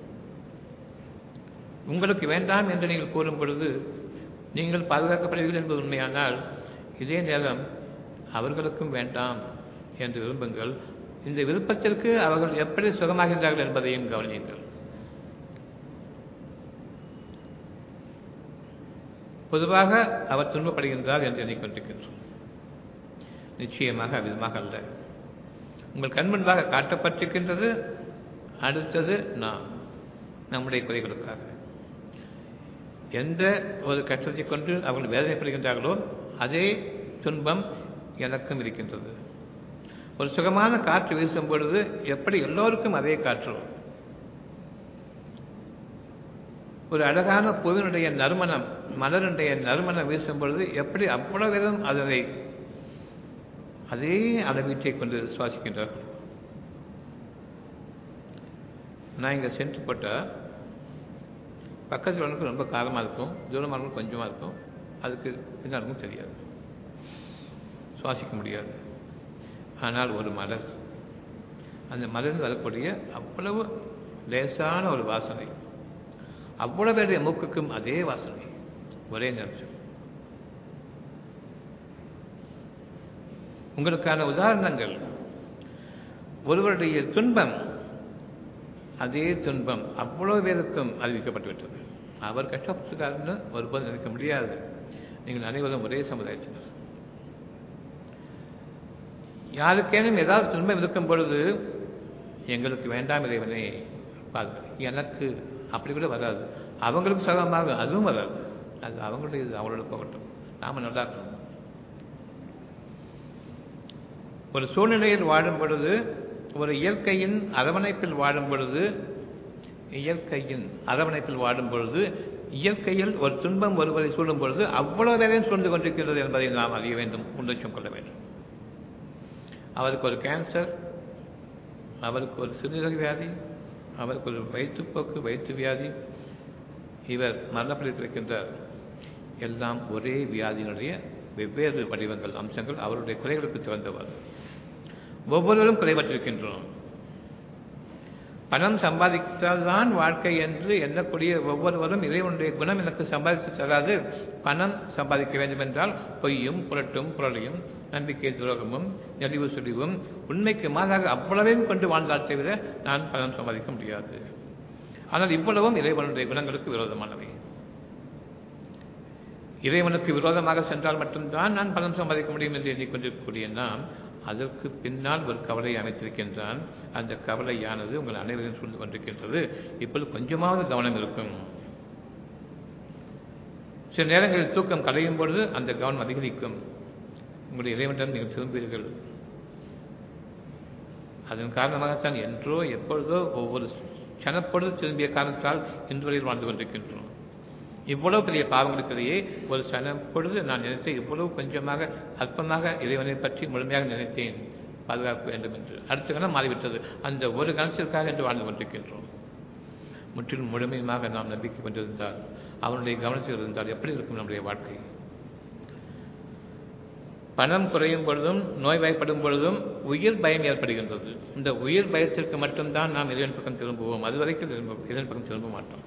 உங்களுக்கு வேண்டாம் என்று நீங்கள் கூறும் பொழுது நீங்கள் பாதுகாக்கப்படுவீர்கள் என்பது உண்மையானால் இதே நேரம் அவர்களுக்கும் வேண்டாம் என்று விரும்புங்கள் இந்த விருப்பத்திற்கு அவர்கள் எப்படி சுகமாகின்றார்கள் என்பதையும் கவனியுங்கள் பொதுவாக அவர் துன்பப்படுகின்றார் என்று எண்ணிக்கொண்டிருக்கின்றோம் நிச்சயமாக அவ்விதமாக அல்ல உங்கள் கண் முன்பாக காட்டப்பட்டிருக்கின்றது அடுத்தது நாம் நம்முடைய குறைகளுக்காக எந்த ஒரு கஷ்டத்தை கொண்டு அவர்கள் வேதனைப்படுகின்றார்களோ அதே துன்பம் எனக்கும் இருக்கின்றது ஒரு சுகமான காற்று வீசும் பொழுது எப்படி எல்லோருக்கும் அதே காற்று ஒரு அழகான பூவினுடைய நறுமணம் மலருடைய நறுமணம் வீசும் பொழுது எப்படி அவ்வளவு விதம் அதனை அதே அளவீட்டை கொண்டு சுவாசிக்கின்றார்கள் நான் இங்கே சென்று போட்டால் பக்கத்தில் உள்ளவனுக்கு ரொம்ப காரமாக இருக்கும் தூரமாக இருக்கும் கொஞ்சமாக இருக்கும் அதுக்கு பின்னாலும் தெரியாது சுவாசிக்க முடியாது ஆனால் ஒரு மலர் அந்த மலர்ந்து வரக்கூடிய அவ்வளவு லேசான ஒரு வாசனை அவ்வளவு பேருடைய மூக்குக்கும் அதே வாசனை ஒரே நேரத்தில் உங்களுக்கான உதாரணங்கள் ஒருவருடைய துன்பம் அதே துன்பம் அவ்வளவு பேருக்கும் அறிவிக்கப்பட்டுவிட்டது அவர் கஷ்டப்பட்டிருக்காருன்னு ஒருபோது நினைக்க முடியாது நீங்கள் அனைவரும் ஒரே சமுதாயத்தினர் யாருக்கேனும் ஏதாவது துன்பம் இருக்கும் பொழுது எங்களுக்கு வேண்டாம் இறைவனே பாருங்கள் எனக்கு அப்படி கூட வராது அவங்களுக்கு சுகமாக அதுவும் வராது அது அவங்களுடைய இது அவங்களோட போகட்டும் நாம நல்லா இருக்கணும் ஒரு சூழ்நிலையில் வாழும் பொழுது ஒரு இயற்கையின் அரவணைப்பில் வாழும் பொழுது இயற்கையின் அரவணைப்பில் வாழும் பொழுது இயற்கையில் ஒரு துன்பம் ஒருவரை சூழும் பொழுது அவ்வளவு வேலையும் சூழ்ந்து கொண்டிருக்கிறது என்பதை நாம் அறிய வேண்டும் உணர்ச்சம் கொள்ள வேண்டும் அவருக்கு ஒரு கேன்சர் அவருக்கு ஒரு சிறுநீரக வியாதி அவருக்கு ஒரு வயிற்றுப்போக்கு வயிற்று வியாதி இவர் மரணப்பட்டிருக்கின்றார் எல்லாம் ஒரே வியாதியினுடைய வெவ்வேறு வடிவங்கள் அம்சங்கள் அவருடைய குறைகளுக்கு திறந்தவர் ஒவ்வொருவரும் குறைபட்டிருக்கின்றோம் பணம் சம்பாதித்தால்தான் வாழ்க்கை என்று எண்ணக்கூடிய ஒவ்வொருவரும் இறைவனுடைய குணம் எனக்கு சம்பாதித்து தராது பணம் சம்பாதிக்க வேண்டும் என்றால் பொய்யும் புரட்டும் புரளையும் நம்பிக்கை துரோகமும் நெளிவு சுழிவும் உண்மைக்கு மாறாக அவ்வளவையும் கொண்டு வாழ்ந்தால் தவிர நான் பணம் சம்பாதிக்க முடியாது ஆனால் இவ்வளவும் இறைவனுடைய குணங்களுக்கு விரோதமானவை இறைவனுக்கு விரோதமாக சென்றால் மட்டும்தான் நான் பணம் சம்பாதிக்க முடியும் என்று எண்ணிக்கொண்டிருக்கக்கூடிய நாம் அதற்கு பின்னால் ஒரு கவலை அமைத்திருக்கின்றான் அந்த கவலையானது உங்கள் அனைவரையும் சூழ்ந்து கொண்டிருக்கின்றது இப்பொழுது கொஞ்சமாவது கவனம் இருக்கும் சில நேரங்களில் தூக்கம் கலையும் பொழுது அந்த கவனம் அதிகரிக்கும் உங்களுடைய இறைவனிடம் நீங்கள் திரும்புவீர்கள் அதன் காரணமாகத்தான் என்றோ எப்பொழுதோ ஒவ்வொரு கணப்பொழுது திரும்பிய காரணத்தால் இன்று வரையில் வாழ்ந்து கொண்டிருக்கின்றோம் இவ்வளவு பெரிய பாவங்களுக்கிடையே ஒரு சனம் பொழுது நான் நினைத்தேன் இவ்வளவு கொஞ்சமாக அற்பமாக இறைவனை பற்றி முழுமையாக நினைத்தேன் பாதுகாக்க வேண்டும் என்று அடுத்த கணம் மாறிவிட்டது அந்த ஒரு கணத்திற்காக என்று வாழ்ந்து கொண்டிருக்கின்றோம் முற்றிலும் முழுமையுமாக நாம் நம்பிக்கை கொண்டிருந்தால் அவனுடைய கவனத்தில் இருந்தால் எப்படி இருக்கும் நம்முடைய வாழ்க்கை பணம் குறையும் பொழுதும் நோய்வாய்ப்படும் பொழுதும் உயிர் பயம் ஏற்படுகின்றது இந்த உயிர் பயத்திற்கு மட்டும்தான் நாம் இதன் பக்கம் திரும்புவோம் அது வரைக்கும் திரும்ப இதன் பக்கம் திரும்ப மாட்டோம்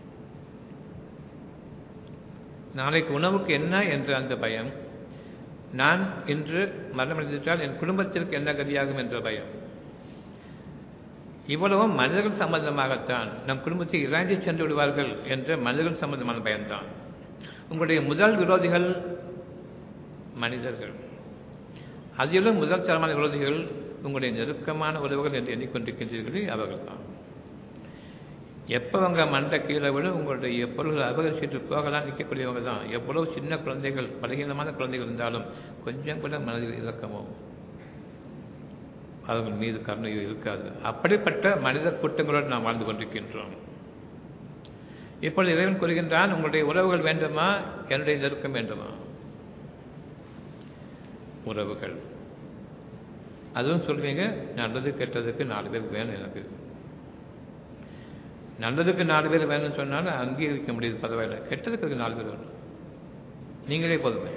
நாளைக்கு உணவுக்கு என்ன என்ற அந்த பயம் நான் இன்று மரணமடைந்துவிட்டால் என் குடும்பத்திற்கு என்ன கதியாகும் என்ற பயம் இவ்வளவும் மனிதர்கள் சம்பந்தமாகத்தான் நம் குடும்பத்தை இறங்கி சென்று விடுவார்கள் என்ற மனிதர்கள் சம்பந்தமான பயம்தான் உங்களுடைய முதல் விரோதிகள் மனிதர்கள் அதிலும் முதல் தரமான விரோதிகள் உங்களுடைய நெருக்கமான உறவுகள் என்று எண்ணிக்கொண்டிருக்கின்றீர்களே அவர்கள் தான் எப்போ அவங்க மண்டை கீழே விட உங்களுடைய பொருள்களை அபகரிச்சுட்டு போகலாம் நிற்கக்கூடியவங்க தான் எவ்வளவு சின்ன குழந்தைகள் பலகீனமான குழந்தைகள் இருந்தாலும் கொஞ்சம் கூட மனதில் இலக்கமோ அவர்கள் மீது கருணையோ இருக்காது அப்படிப்பட்ட மனித கூட்டங்களோடு நாம் வாழ்ந்து கொண்டிருக்கின்றோம் இப்பொழுது இறைவன் கூறுகின்றான் உங்களுடைய உறவுகள் வேண்டுமா என்னுடைய நெருக்கம் வேண்டுமா உறவுகள் அதுவும் சொல்வீங்க நல்லது கெட்டதுக்கு நாலு பேர் வேணும் எனக்கு நல்லதுக்கு நாலு பேர் வேணும்னு சொன்னாலும் அங்கீகரிக்க முடியுது பரவாயில்ல கெட்டதுக்கு நாலு பேர் வேணும் நீங்களே போதுமே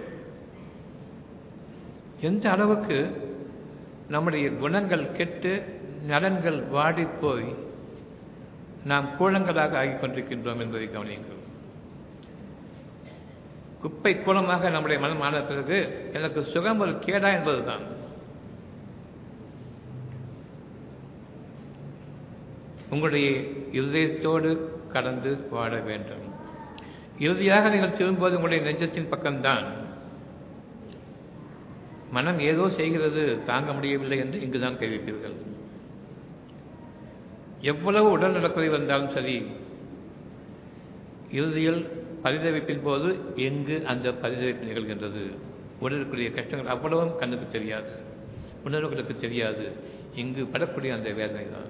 எந்த அளவுக்கு நம்முடைய குணங்கள் கெட்டு நலன்கள் வாடிப்போய் நாம் கூழங்களாக ஆகிக் கொண்டிருக்கின்றோம் என்பதை கவனியுங்கள் குப்பை கூலமாக நம்முடைய மனம் ஆன பிறகு எனக்கு சுகம் ஒரு கேடா என்பதுதான் உங்களுடைய இருதயத்தோடு கடந்து வாழ வேண்டும் இறுதியாக நீங்கள் திரும்புவது உங்களுடைய நெஞ்சத்தின் பக்கம்தான் மனம் ஏதோ செய்கிறது தாங்க முடியவில்லை என்று இங்குதான் தெரிவிப்பீர்கள் எவ்வளவு உடல் நலக்குறைவு வந்தாலும் சரி இறுதியில் பரிதவிப்பின் போது எங்கு அந்த பரிதவிப்பு நிகழ்கின்றது உடலுக்குரிய கஷ்டங்கள் அவ்வளவும் கண்ணுக்கு தெரியாது உணர்வுகளுக்கு தெரியாது இங்கு படக்கூடிய அந்த வேதனை தான்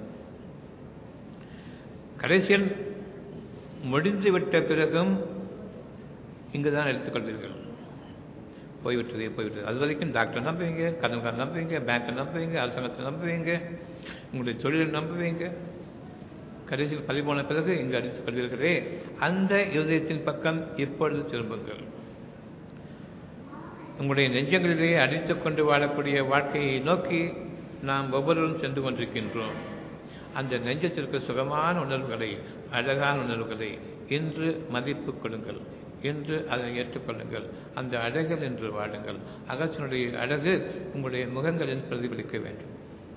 கடைசியில் முடிந்து விட்ட பிறகும் இங்கு தான் எடுத்துக்கொள்வீர்கள் போய்விட்டதே போய்விட்டது அது வரைக்கும் டாக்டர் நம்புவீங்க கதன்கார் நம்புவீங்க பேங்கை நம்புவீங்க அரசாங்கத்தை நம்புவீங்க உங்களுடைய தொழிலை நம்புவீங்க கடைசியில் பதிவு போன பிறகு இங்கு அடித்துக் கொள்வீர்களே அந்த இருதயத்தின் பக்கம் இப்பொழுது திரும்புங்கள் உங்களுடைய நெஞ்சங்களிலேயே அடித்துக் கொண்டு வாழக்கூடிய வாழ்க்கையை நோக்கி நாம் ஒவ்வொருவரும் சென்று கொண்டிருக்கின்றோம் அந்த நெஞ்சத்திற்கு சுகமான உணர்வுகளை அழகான உணர்வுகளை இன்று மதிப்பு கொடுங்கள் என்று அதை ஏற்றுக்கொள்ளுங்கள் அந்த அழகில் என்று வாழுங்கள் அகத்தினுடைய அழகு உங்களுடைய முகங்களில் பிரதிபலிக்க வேண்டும்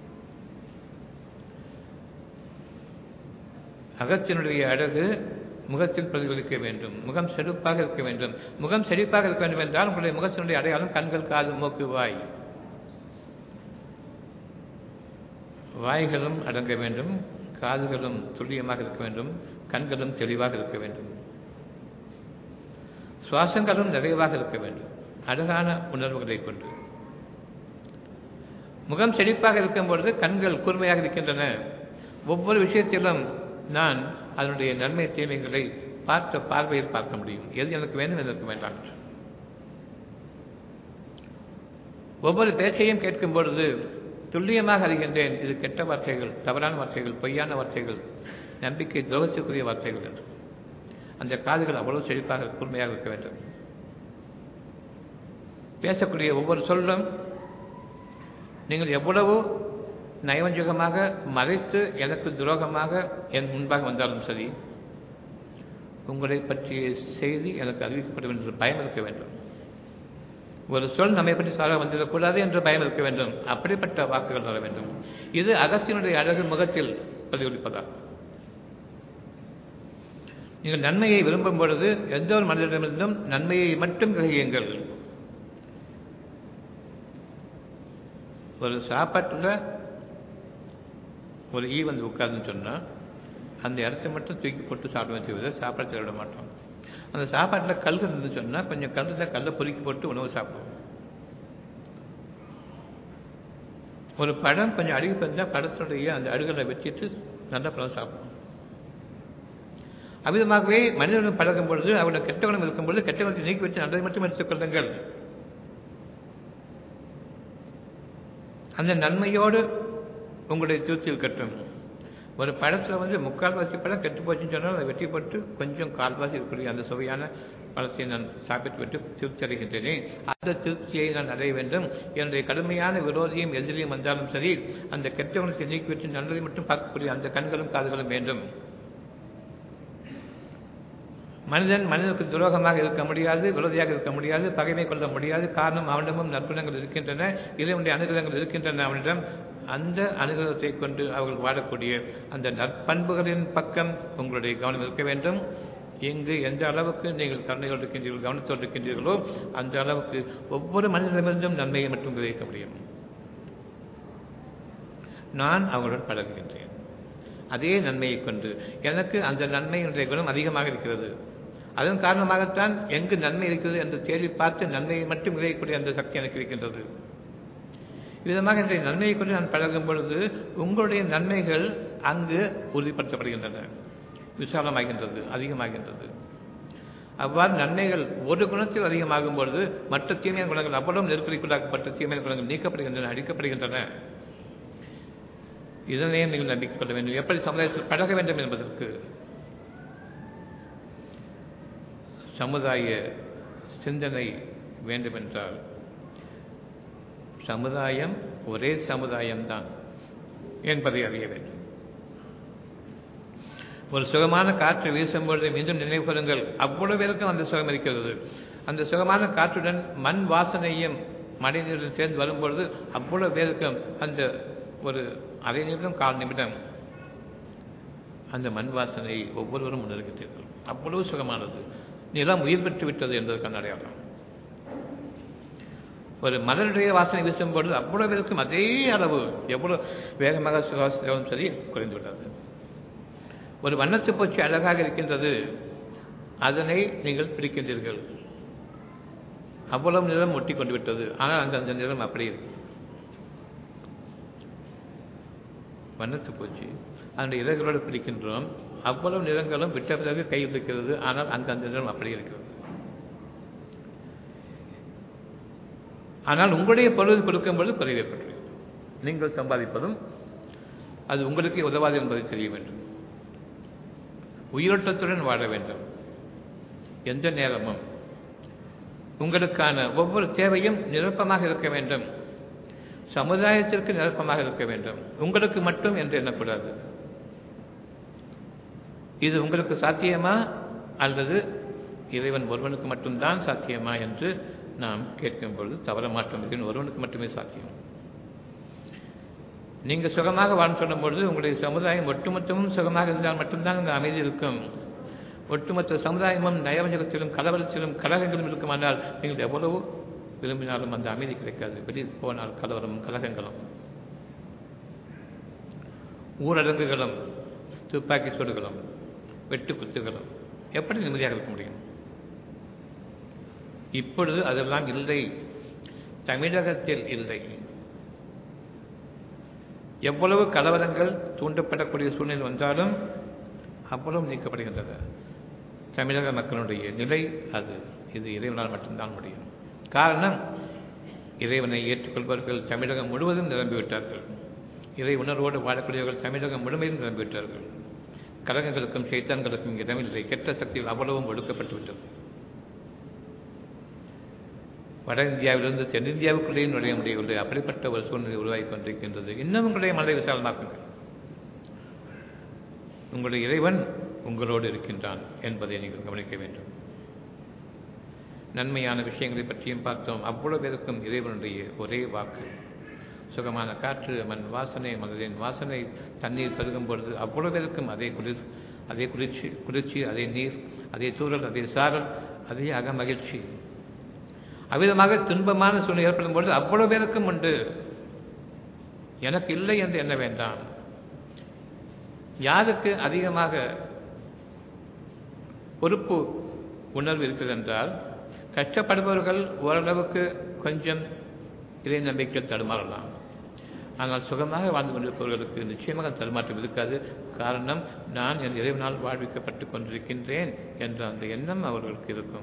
அகத்தினுடைய அழகு முகத்தில் பிரதிபலிக்க வேண்டும் முகம் செழிப்பாக இருக்க வேண்டும் முகம் செழிப்பாக இருக்க வேண்டும் என்றால் உங்களுடைய முகத்தினுடைய அடையாளம் கண்கள் காது மூக்கு வாய் வாய்களும் அடங்க வேண்டும் காதுகளும் துல்லியமாக இருக்க வேண்டும் கண்களும் தெளிவாக இருக்க வேண்டும் சுவாசங்களும் நிறைவாக இருக்க வேண்டும் அழகான உணர்வுகளை கொண்டு முகம் செழிப்பாக இருக்கும் பொழுது கண்கள் கூர்மையாக இருக்கின்றன ஒவ்வொரு விஷயத்திலும் நான் அதனுடைய நன்மை தீமைகளை பார்த்த பார்வையில் பார்க்க முடியும் எது எனக்கு வேண்டும் எதற்கு வேண்டாம் ஒவ்வொரு பேச்சையும் கேட்கும் பொழுது துல்லியமாக அறிகின்றேன் இது கெட்ட வார்த்தைகள் தவறான வார்த்தைகள் பொய்யான வார்த்தைகள் நம்பிக்கை துரோகத்திற்குரிய வார்த்தைகள் என்று அந்த காதுகள் அவ்வளவு செழிப்பாக கூர்மையாக இருக்க வேண்டும் பேசக்கூடிய ஒவ்வொரு சொல்லும் நீங்கள் எவ்வளவு நயவஞ்சகமாக மறைத்து எனக்கு துரோகமாக என் முன்பாக வந்தாலும் சரி உங்களை பற்றிய செய்தி எனக்கு அறிவிக்கப்படும் என்று பயம் இருக்க வேண்டும் ஒரு சொல் நம்மை பற்றி சார வந்துவிடக்கூடாது என்று பயம் இருக்க வேண்டும் அப்படிப்பட்ட வாக்குகள் வர வேண்டும் இது அகத்தினுடைய அழகு முகத்தில் பிரதிபலிப்பதாகும் நீங்கள் நன்மையை விரும்பும் பொழுது எந்த ஒரு மனிதரிடமிருந்தும் நன்மையை மட்டும் கிரகியுங்கள் ஒரு சாப்பாட்டில் ஒரு ஈ வந்து உட்காருன்னு சொன்னால் அந்த இடத்த மட்டும் தூக்கி போட்டு சாப்பிடுவேன் தவிர சாப்பாடு விட மாட்டோம் அந்த சாப்பாட்டில் கல் இருந்து சொன்னால் கொஞ்சம் கல்லில் கல்லை பொறுக்கி போட்டு உணவு சாப்பிடுவோம் ஒரு பழம் கொஞ்சம் அழுகி இருந்தால் பழத்தினுடைய அந்த அழுகலை வச்சுட்டு நல்ல பழம் சாப்பிடுவோம் அவ்விதமாகவே மனிதனுடன் பழகும் பொழுது அவருடைய கெட்ட குணம் இருக்கும் பொழுது கெட்ட குணத்தை நீக்கி வச்சு நல்லதை மட்டும் எடுத்துக் கொள்ளுங்கள் அந்த நன்மையோடு உங்களுடைய தூத்தில் கட்டும் ஒரு பழத்தில் வந்து முக்கால்வாசி பழம் கெட்டு போச்சுன்னு சொன்னால் அதை வெட்டி போட்டு கொஞ்சம் கால்வாசி இருக்கக்கூடிய அந்த சுவையான பழத்தை நான் சாப்பிட்டு விட்டு திருப்தி அடைகின்றேனே அந்த திருப்தியை நான் அடைய வேண்டும் என்னுடைய கடுமையான விரோதியும் எதிரியும் வந்தாலும் சரி அந்த கெட்டவனை நீக்கிவிட்டு நல்லதை மட்டும் பார்க்கக்கூடிய அந்த கண்களும் காதுகளும் வேண்டும் மனிதன் மனிதனுக்கு துரோகமாக இருக்க முடியாது விரோதியாக இருக்க முடியாது பகைமை கொள்ள முடியாது காரணம் அவனிடமும் நற்குணங்கள் இருக்கின்றன இதனுடைய அனுகிரகங்கள் இருக்கின்றன அவனிடம் அந்த அனுகிரகத்தை கொண்டு அவர்கள் வாழக்கூடிய அந்த நற்பண்புகளின் பக்கம் உங்களுடைய கவனம் இருக்க வேண்டும் இங்கு எந்த அளவுக்கு நீங்கள் கருணையோடு இருக்கின்றீர்கள் கவனத்தோடு இருக்கின்றீர்களோ அந்த அளவுக்கு ஒவ்வொரு மனிதனிடமிருந்தும் நன்மையை மட்டும் விதைக்க முடியும் நான் அவர்களுடன் பழகுகின்றேன் அதே நன்மையை கொண்டு எனக்கு அந்த நன்மையினுடைய குணம் அதிகமாக இருக்கிறது அதன் காரணமாகத்தான் எங்கு நன்மை இருக்கிறது என்று தேடி பார்த்து நன்மையை மட்டும் விதைக்கக்கூடிய அந்த சக்தி எனக்கு இருக்கின்றது விதமாக இன்றைய நன்மையை கொண்டு நான் பழகும் பொழுது உங்களுடைய நன்மைகள் அங்கு உறுதிப்படுத்தப்படுகின்றன விசாலமாகின்றது அதிகமாகின்றது அவ்வாறு நன்மைகள் ஒரு குணத்தில் அதிகமாகும் பொழுது மற்ற தீமையான குணங்கள் அவ்வளவு நெருக்கடிக்குள்ளாக்கப்பட்ட தீமையான குணங்கள் நீக்கப்படுகின்றன அழிக்கப்படுகின்றன இதனையும் நீங்கள் நம்பிக்கை கொள்ள வேண்டும் எப்படி சமுதாயத்தில் பழக வேண்டும் என்பதற்கு சமுதாய சிந்தனை வேண்டுமென்றால் சமுதாயம் ஒரே சமுதாயம்தான் என்பதை அறிய வேண்டும் ஒரு சுகமான காற்று வீசும்பொழுது மீண்டும் நினைவு கொள்ளுங்கள் அவ்வளவு பேருக்கும் அந்த சுகம் இருக்கிறது அந்த சுகமான காற்றுடன் மண் வாசனையும் மழைநீருடன் சேர்ந்து வரும்பொழுது அவ்வளவு பேருக்கும் அந்த ஒரு அரை நிமிடம் கால் நிமிடம் அந்த மண் வாசனையை ஒவ்வொருவரும் உணர்கின்றீர்கள் அவ்வளவு சுகமானது நிலம் உயிர் பெற்று விட்டது என்பதற்கான அடையாளம் ஒரு மலருடைய வாசனை வீசும்பொழுது அவ்வளவு பேருக்கும் அதே அளவு எவ்வளவு வேகமாக சுவாசித்தாலும் சரி குறைந்து விட்டது ஒரு வண்ணத்து பூச்சி அழகாக இருக்கின்றது அதனை நீங்கள் பிடிக்கின்றீர்கள் அவ்வளவு நிறம் ஒட்டி கொண்டு விட்டது ஆனால் அந்த அந்த நிறம் அப்படி இருக்கு வண்ணத்து பூச்சி அதனுடைய இதழ்களோடு பிடிக்கின்றோம் அவ்வளவு நிறங்களும் விட்ட பிறகு கையில் இருக்கிறது ஆனால் அங்கு அந்த நிறம் அப்படி இருக்கிறது ஆனால் உங்களுடைய பொருள் கொடுக்கும்போது குறைவு ஏற்படுகிறது நீங்கள் சம்பாதிப்பதும் அது உங்களுக்கு உதவாது என்பதை தெரிய வேண்டும் உயிரோட்டத்துடன் வாழ வேண்டும் எந்த நேரமும் உங்களுக்கான ஒவ்வொரு தேவையும் நிரப்பமாக இருக்க வேண்டும் சமுதாயத்திற்கு நிரப்பமாக இருக்க வேண்டும் உங்களுக்கு மட்டும் என்று எண்ணக்கூடாது இது உங்களுக்கு சாத்தியமா அல்லது இறைவன் ஒருவனுக்கு மட்டும்தான் சாத்தியமா என்று நாம் கேட்கும் பொழுது தவற மாற்றம் இறைவன் ஒருவனுக்கு மட்டுமே சாத்தியம் நீங்கள் சுகமாக வாழ்ந்து சொல்லும் பொழுது உங்களுடைய சமுதாயம் ஒட்டுமொத்தமும் சுகமாக இருந்தால் மட்டும்தான் அங்கே அமைதி இருக்கும் ஒட்டுமொத்த சமுதாயமும் நயவஞ்சகத்திலும் கலவரத்திலும் கலகங்களும் இருக்குமானால் நீங்கள் எவ்வளவு விரும்பினாலும் அந்த அமைதி கிடைக்காது வெளியில் போனால் கலவரமும் கலகங்களும் ஊரடங்குகளும் துப்பாக்கி சூடுகளும் வெட்டு குத்துகளும் எப்படி நிம்மதியாக இருக்க முடியும் இப்பொழுது அதெல்லாம் இல்லை தமிழகத்தில் இல்லை எவ்வளவு கலவரங்கள் தூண்டப்படக்கூடிய சூழ்நிலை வந்தாலும் அவ்வளவு நீக்கப்படுகின்றது தமிழக மக்களுடைய நிலை அது இது இறைவனால் மட்டும்தான் முடியும் காரணம் இறைவனை ஏற்றுக்கொள்பவர்கள் தமிழகம் முழுவதும் நிரம்பிவிட்டார்கள் இறை உணர்வோடு வாழக்கூடியவர்கள் தமிழகம் முழுமையும் நிரம்பிவிட்டார்கள் கலகங்களுக்கும் சைத்தான்களுக்கும் இடமில்லை கெட்ட சக்திகள் அவ்வளவும் ஒடுக்கப்பட்டு விட்டது வட இந்தியாவிலிருந்து தென்னிந்தியாவுக்குள்ளேயும் நுழைய முடியவில்லை அப்படிப்பட்ட ஒரு சூழ்நிலை உருவாகி கொண்டிருக்கின்றது இன்னும் உங்களுடைய மனதை விசாலமாக்குங்கள் உங்களுடைய இறைவன் உங்களோடு இருக்கின்றான் என்பதை நீங்கள் கவனிக்க வேண்டும் நன்மையான விஷயங்களை பற்றியும் பார்த்தோம் அவ்வளவு பேருக்கும் இறைவனுடைய ஒரே வாக்கு சுகமான காற்று மண் வாசனை மனதின் வாசனை தண்ணீர் பருகும் பொழுது அவ்வளவு பேருக்கும் அதே குளிர் அதே குளிர்ச்சி குளிர்ச்சி அதே நீர் அதே சூழல் அதே சாரல் அதே அகமகிழ்ச்சி அவ்விதமாக துன்பமான சூழ்நிலை ஏற்படும் பொழுது அவ்வளவு பேருக்கும் உண்டு எனக்கு இல்லை என்று எண்ண வேண்டாம் யாருக்கு அதிகமாக பொறுப்பு உணர்வு இருக்கிறது என்றால் கஷ்டப்படுபவர்கள் ஓரளவுக்கு கொஞ்சம் இறை நம்பிக்கையில் தடுமாறலாம் ஆனால் சுகமாக வாழ்ந்து கொண்டிருப்பவர்களுக்கு நிச்சயமாக தடுமாற்றம் இருக்காது காரணம் நான் என் இறைவனால் வாழ்விக்கப்பட்டு கொண்டிருக்கின்றேன் என்ற அந்த எண்ணம் அவர்களுக்கு இருக்கும்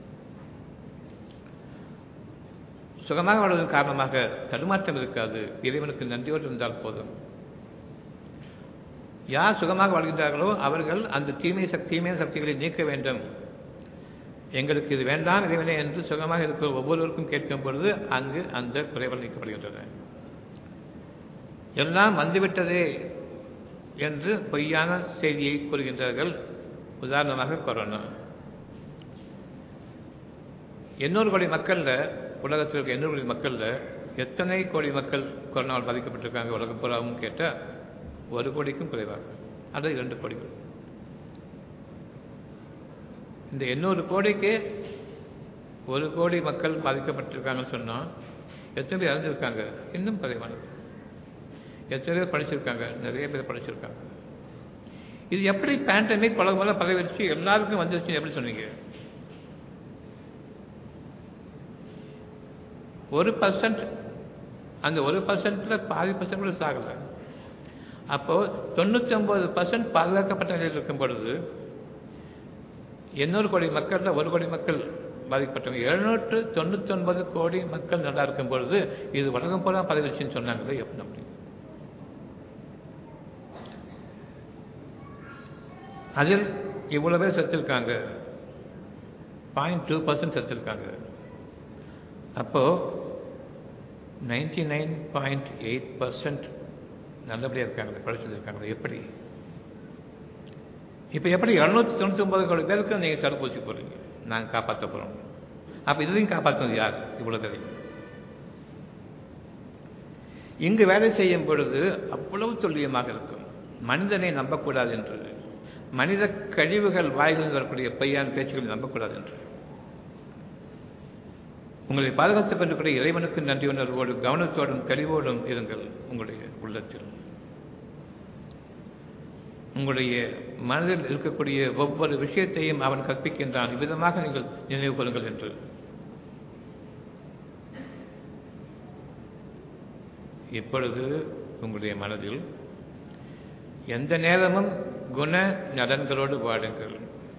சுகமாக வாழ்வதன் காரணமாக தடுமாற்றம் இருக்காது இறைவனுக்கு நன்றியோடு இருந்தால் போதும் யார் சுகமாக வாழ்கின்றார்களோ அவர்கள் அந்த தீமை சக்தி தீமையான சக்திகளை நீக்க வேண்டும் எங்களுக்கு இது வேண்டாம் இறைவனே என்று சுகமாக இருக்கிற ஒவ்வொருவருக்கும் கேட்கும் பொழுது அங்கு அந்த குறைகள் நீக்கப்படுகின்றன எல்லாம் வந்துவிட்டதே என்று பொய்யான செய்தியை கூறுகின்றார்கள் உதாரணமாக கொரோனா எண்ணூறு கோடி மக்களில் உலகத்தில் இருக்க எண்ணூறு கோடி மக்களில் எத்தனை கோடி மக்கள் கொரோனாவால் பாதிக்கப்பட்டிருக்காங்க உலகம் பூராவும் கேட்டால் ஒரு கோடிக்கும் குறைவாக அல்லது இரண்டு கோடிகள் இந்த எண்ணூறு கோடிக்கு ஒரு கோடி மக்கள் பாதிக்கப்பட்டிருக்காங்கன்னு சொன்னால் எத்தனை பேர் இறந்துருக்காங்க இன்னும் குறைவானது எத்தனை பேர் படிச்சிருக்காங்க நிறைய பேர் படிச்சிருக்காங்க இது எப்படி பேண்டமிக் உலகம் மேலே பரவிடுச்சு எல்லாருக்கும் வந்துருச்சுன்னு எப்படி சொன்னீங்க ஒரு பர்சன்ட் அந்த ஒரு பர்சன்ட்டில் பாதி பர்சன்ட் கூட சாகலை அப்போது தொண்ணூற்றி ஒம்பது பர்சன்ட் பாதுகாக்கப்பட்ட நிலையில் இருக்கும் பொழுது எண்ணூறு கோடி மக்களில் ஒரு கோடி மக்கள் பாதிக்கப்பட்டவங்க எழுநூற்று தொண்ணூற்றி ஒன்பது கோடி மக்கள் நல்லா இருக்கும் பொழுது இது உலகம் போல பதவிச்சுன்னு சொன்னாங்களே எப்படி அப்படி அதில் இவ்வளோ பேர் செத்துருக்காங்க பாயிண்ட் டூ பர்சன்ட் செத்துருக்காங்க அப்போது ninety nine point eight percent நல்லபடியாக இருக்காங்களே படிச்சிருக்காங்களே எப்படி இப்போ எப்படி இரநூத்தி தொண்ணூற்றி ஒன்பது கோடி பேருக்கு நீங்கள் தடுப்பூசி போடுறீங்க நாங்கள் காப்பாற்ற போகிறோம் அப்போ இதையும் காப்பாற்றுறது யார் இவ்வளோ தெரியும் இங்கு வேலை செய்யும் பொழுது அவ்வளவு துல்லியமாக இருக்கும் மனிதனை நம்பக்கூடாது என்று மனித கழிவுகள் வாயிலிருந்து வரக்கூடிய பொய்யான பேச்சுக்களை நம்பக்கூடாது என்று உங்களை பாதுகாத்துக் கொண்டிருக்கிற இறைவனுக்கு நன்றி உணர்வோடு கவனத்தோடும் தெளிவோடும் இருங்கள் உங்களுடைய உள்ளத்தில் உங்களுடைய மனதில் இருக்கக்கூடிய ஒவ்வொரு விஷயத்தையும் அவன் கற்பிக்கின்றான் இவ்விதமாக நீங்கள் நினைவு கொள்ளுங்கள் என்று இப்பொழுது உங்களுடைய மனதில் எந்த நேரமும் குண நலன்களோடு வாடுங்கள்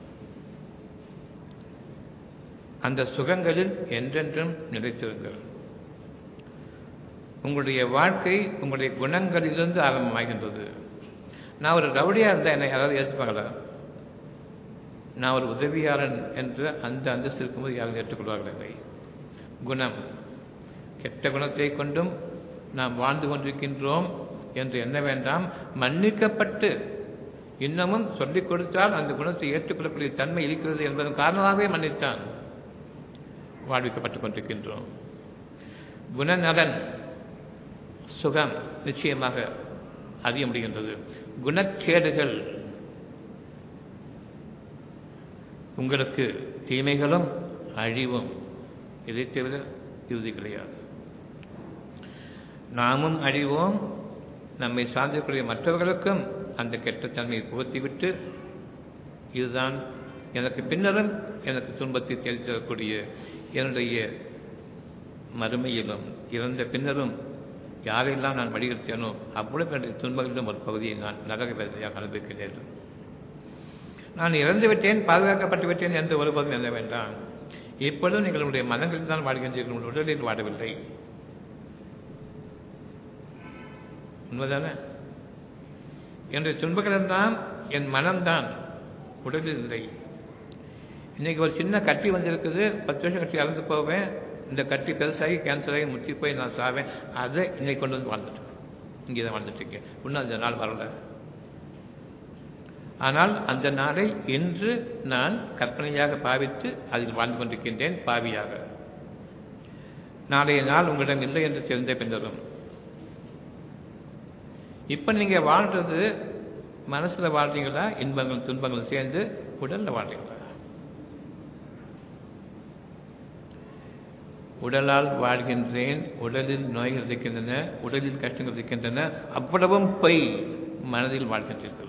அந்த சுகங்களில் என்றென்றும் நிலைத்திருங்கள் உங்களுடைய வாழ்க்கை உங்களுடைய குணங்களிலிருந்து ஆரம்பமாகின்றது நான் ஒரு ரவுடியாக இருந்தால் என்னை யாராவது ஏற்றுப்பாங்களா நான் ஒரு உதவியாளன் என்று அந்த அந்தஸ்து இருக்கும்போது யாரும் ஏற்றுக்கொள்வார்கள் இல்லை குணம் கெட்ட குணத்தை கொண்டும் நாம் வாழ்ந்து கொண்டிருக்கின்றோம் என்று எண்ண வேண்டாம் மன்னிக்கப்பட்டு இன்னமும் சொல்லிக் கொடுத்தால் அந்த குணத்தை ஏற்றுக்கொள்ளக்கூடிய தன்மை இருக்கிறது என்பதன் காரணமாகவே மன்னித்தான் வாழ்விக்கப்பட்டுக் கொண்டிருக்கின்றோம் குணநலன் சுகம் நிச்சயமாக அறிய முடிகின்றது குணக்கேடுகள் உங்களுக்கு தீமைகளும் அழிவும் இதை தவிர இறுதி கிடையாது நாமும் அழிவோம் நம்மை சார்ந்திருக்கக்கூடிய மற்றவர்களுக்கும் அந்த கெட்ட தன்மையை புகுத்திவிட்டு இதுதான் எனக்கு பின்னரும் எனக்கு துன்பத்தை தேடி தரக்கூடிய என்னுடைய மறுமையிலும் இறந்த பின்னரும் யாரெல்லாம் நான் வழிகெடுத்தேனோ அவ்வளவு என்னுடைய துன்பங்களிலும் ஒரு பகுதியை நான் நரக வேதனையாக அனுபவிக்கிறேன் நான் இறந்து விட்டேன் பாதுகாக்கப்பட்டு விட்டேன் என்று ஒருபோதும் எண்ண வேண்டாம் இப்பொழுதும் நீங்கள் உங்களுடைய மனங்களில் தான் வாழ்கின்றீர்கள் உங்கள் உடலில் வாடவில்லை உண்மைதானே என்னுடைய துன்பங்கள் எல்லாம் என் மனம்தான் உடலில் இல்லை இன்னைக்கு ஒரு சின்ன கட்டி வந்திருக்குது பத்து வருஷம் கட்டி இறந்து போவேன் இந்த கட்டி பெருசாகி கேன்சர் ஆகி முற்றி போய் நான் சாவேன் அதை இன்னைக்கு கொண்டு வந்து வாழ்ந்துட்டு இங்கே தான் வாழ்ந்துட்டு இருக்கேன் இன்னும் அந்த நாள் வரல ஆனால் அந்த நாளை இன்று நான் கற்பனையாக பாவித்து அதில் வாழ்ந்து கொண்டிருக்கின்றேன் பாவியாக நாளைய நாள் உங்களிடம் இல்லை என்று தெரிந்த பின்னரும் இப்போ நீங்கள் வாழ்றது மனசில் வாழ்றீங்களா இன்பங்கள் துன்பங்கள் சேர்ந்து உடலில் வாழ்றீங்களா உடலால் வாழ்கின்றேன் உடலில் நோய்கள் இருக்கின்றன உடலில் கஷ்டங்கள் இருக்கின்றன அவ்வளவும் பொய் மனதில் வாழ்கின்றீர்கள்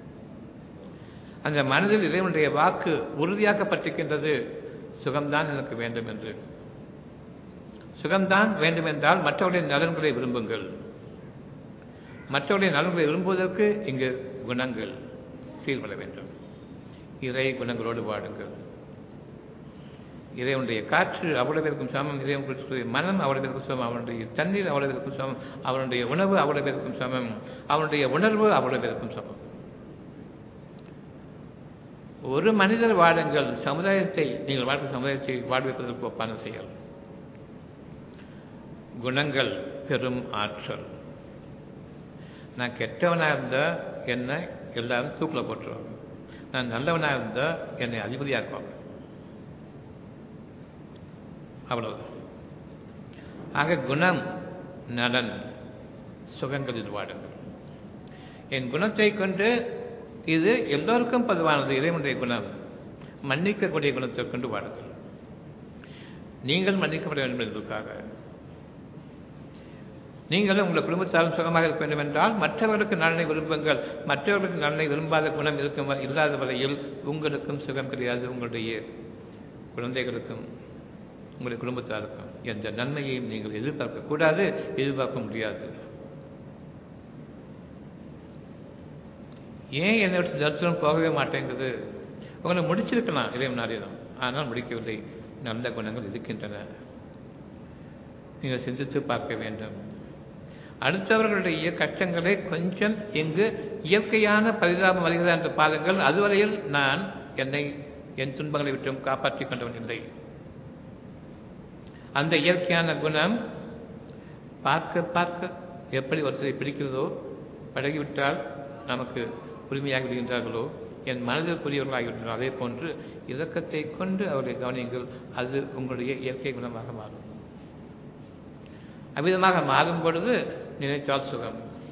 அந்த மனதில் இறைவனுடைய வாக்கு உறுதியாக்கப்பட்டிருக்கின்றது சுகம்தான் எனக்கு வேண்டும் என்று சுகம்தான் வேண்டும் என்றால் மற்றவருடைய நலன்களை விரும்புங்கள் மற்றவருடைய நலன்களை விரும்புவதற்கு இங்கு குணங்கள் சீர்பட வேண்டும் இறை குணங்களோடு வாடுங்கள் இறைவனுடைய காற்று அவ்வளவு இருக்கும் சமம் இறைவனுடைய மனம் அவ்வளவு இருக்கும் சமம் அவனுடைய தண்ணீர் அவ்வளவு இருக்கும் சமம் அவனுடைய உணவு அவ்வளவு இருக்கும் சமம் அவனுடைய உணர்வு அவ்வளவு இருக்கும் சமம் ஒரு மனிதர் வாடுங்கள் சமுதாயத்தை நீங்கள் வாழ்க்கை சமுதாயத்தை வாழ்விப்பதற்கு ஒப்பான செயல் குணங்கள் பெரும் ஆற்றல் நான் கெட்டவனாக இருந்தால் என்னை எல்லாரும் தூக்கில் போட்டுருவாங்க நான் நல்லவனாக இருந்தால் என்னை அதிபதியாக்குவாங்க அவ்வளவுதான் ஆக குணம் நலன் சுகங்களில் வாடுங்கள் என் குணத்தை கொண்டு இது எல்லோருக்கும் பொதுவானது இறைவனுடைய குணம் மன்னிக்கக்கூடிய குணத்தை கொண்டு வாடுங்கள் நீங்கள் மன்னிக்கப்பட வேண்டும் என்பதற்காக நீங்களும் உங்கள் குடும்பத்தாரும் சுகமாக இருக்க வேண்டும் என்றால் மற்றவர்களுக்கு நலனை விரும்புங்கள் மற்றவர்களுக்கு நலனை விரும்பாத குணம் இருக்கும் இல்லாத வரையில் உங்களுக்கும் சுகம் கிடையாது உங்களுடைய குழந்தைகளுக்கும் உங்களுடைய குடும்பத்தாருக்கும் எந்த நன்மையையும் நீங்கள் எதிர்பார்க்க கூடாது எதிர்பார்க்க முடியாது ஏன் என்னை விட்டு தரிசனம் போகவே மாட்டேங்குது உங்களை முடிச்சிருக்கலாம் இறைவன் நாடிதான் ஆனால் முடிக்கவில்லை நல்ல குணங்கள் இருக்கின்றன நீங்கள் சிந்தித்து பார்க்க வேண்டும் அடுத்தவர்களுடைய கஷ்டங்களை கொஞ்சம் இங்கு இயற்கையான பரிதாபம் வருகிறதா என்று பாருங்கள் அதுவரையில் நான் என்னை என் துன்பங்களை விட்டும் காப்பாற்றிக் கொண்டவன் இல்லை அந்த இயற்கையான குணம் பார்க்க பார்க்க எப்படி ஒருத்தரை பிடிக்கிறதோ பழகிவிட்டால் நமக்கு உரிமையாகி விடுகின்றார்களோ என் மனதில் புரியவர்களாகிவிட்டனர் அதே போன்று இரக்கத்தை கொண்டு அவர்களை கவனியுங்கள் அது உங்களுடைய இயற்கை குணமாக மாறும் அவ்விதமாக மாறும் பொழுது நினைத்தால் சுகம்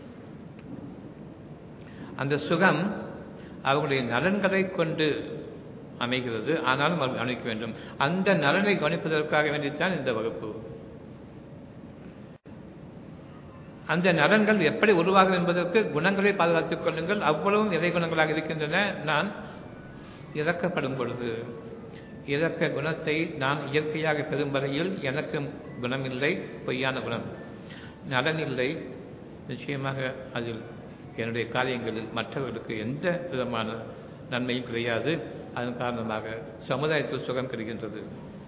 அந்த சுகம் அவர்களுடைய நலன்களை கொண்டு அமைகிறது ஆனாலும் அவர் கவனிக்க வேண்டும் அந்த நலனை கவனிப்பதற்காக வேண்டித்தான் இந்த வகுப்பு அந்த நலன்கள் எப்படி உருவாகும் என்பதற்கு குணங்களை பாதுகாத்துக் கொள்ளுங்கள் அவ்வளவும் இறை குணங்களாக இருக்கின்றன நான் இறக்கப்படும் பொழுது இறக்க குணத்தை நான் இயற்கையாக பெறும் வரையில் எனக்கு குணம் இல்லை பொய்யான குணம் நலன் இல்லை நிச்சயமாக அதில் என்னுடைய காரியங்களில் மற்றவர்களுக்கு எந்த விதமான நன்மையும் கிடையாது அதன் காரணமாக சமுதாயத்தில் சுகம் கிடைக்கின்றது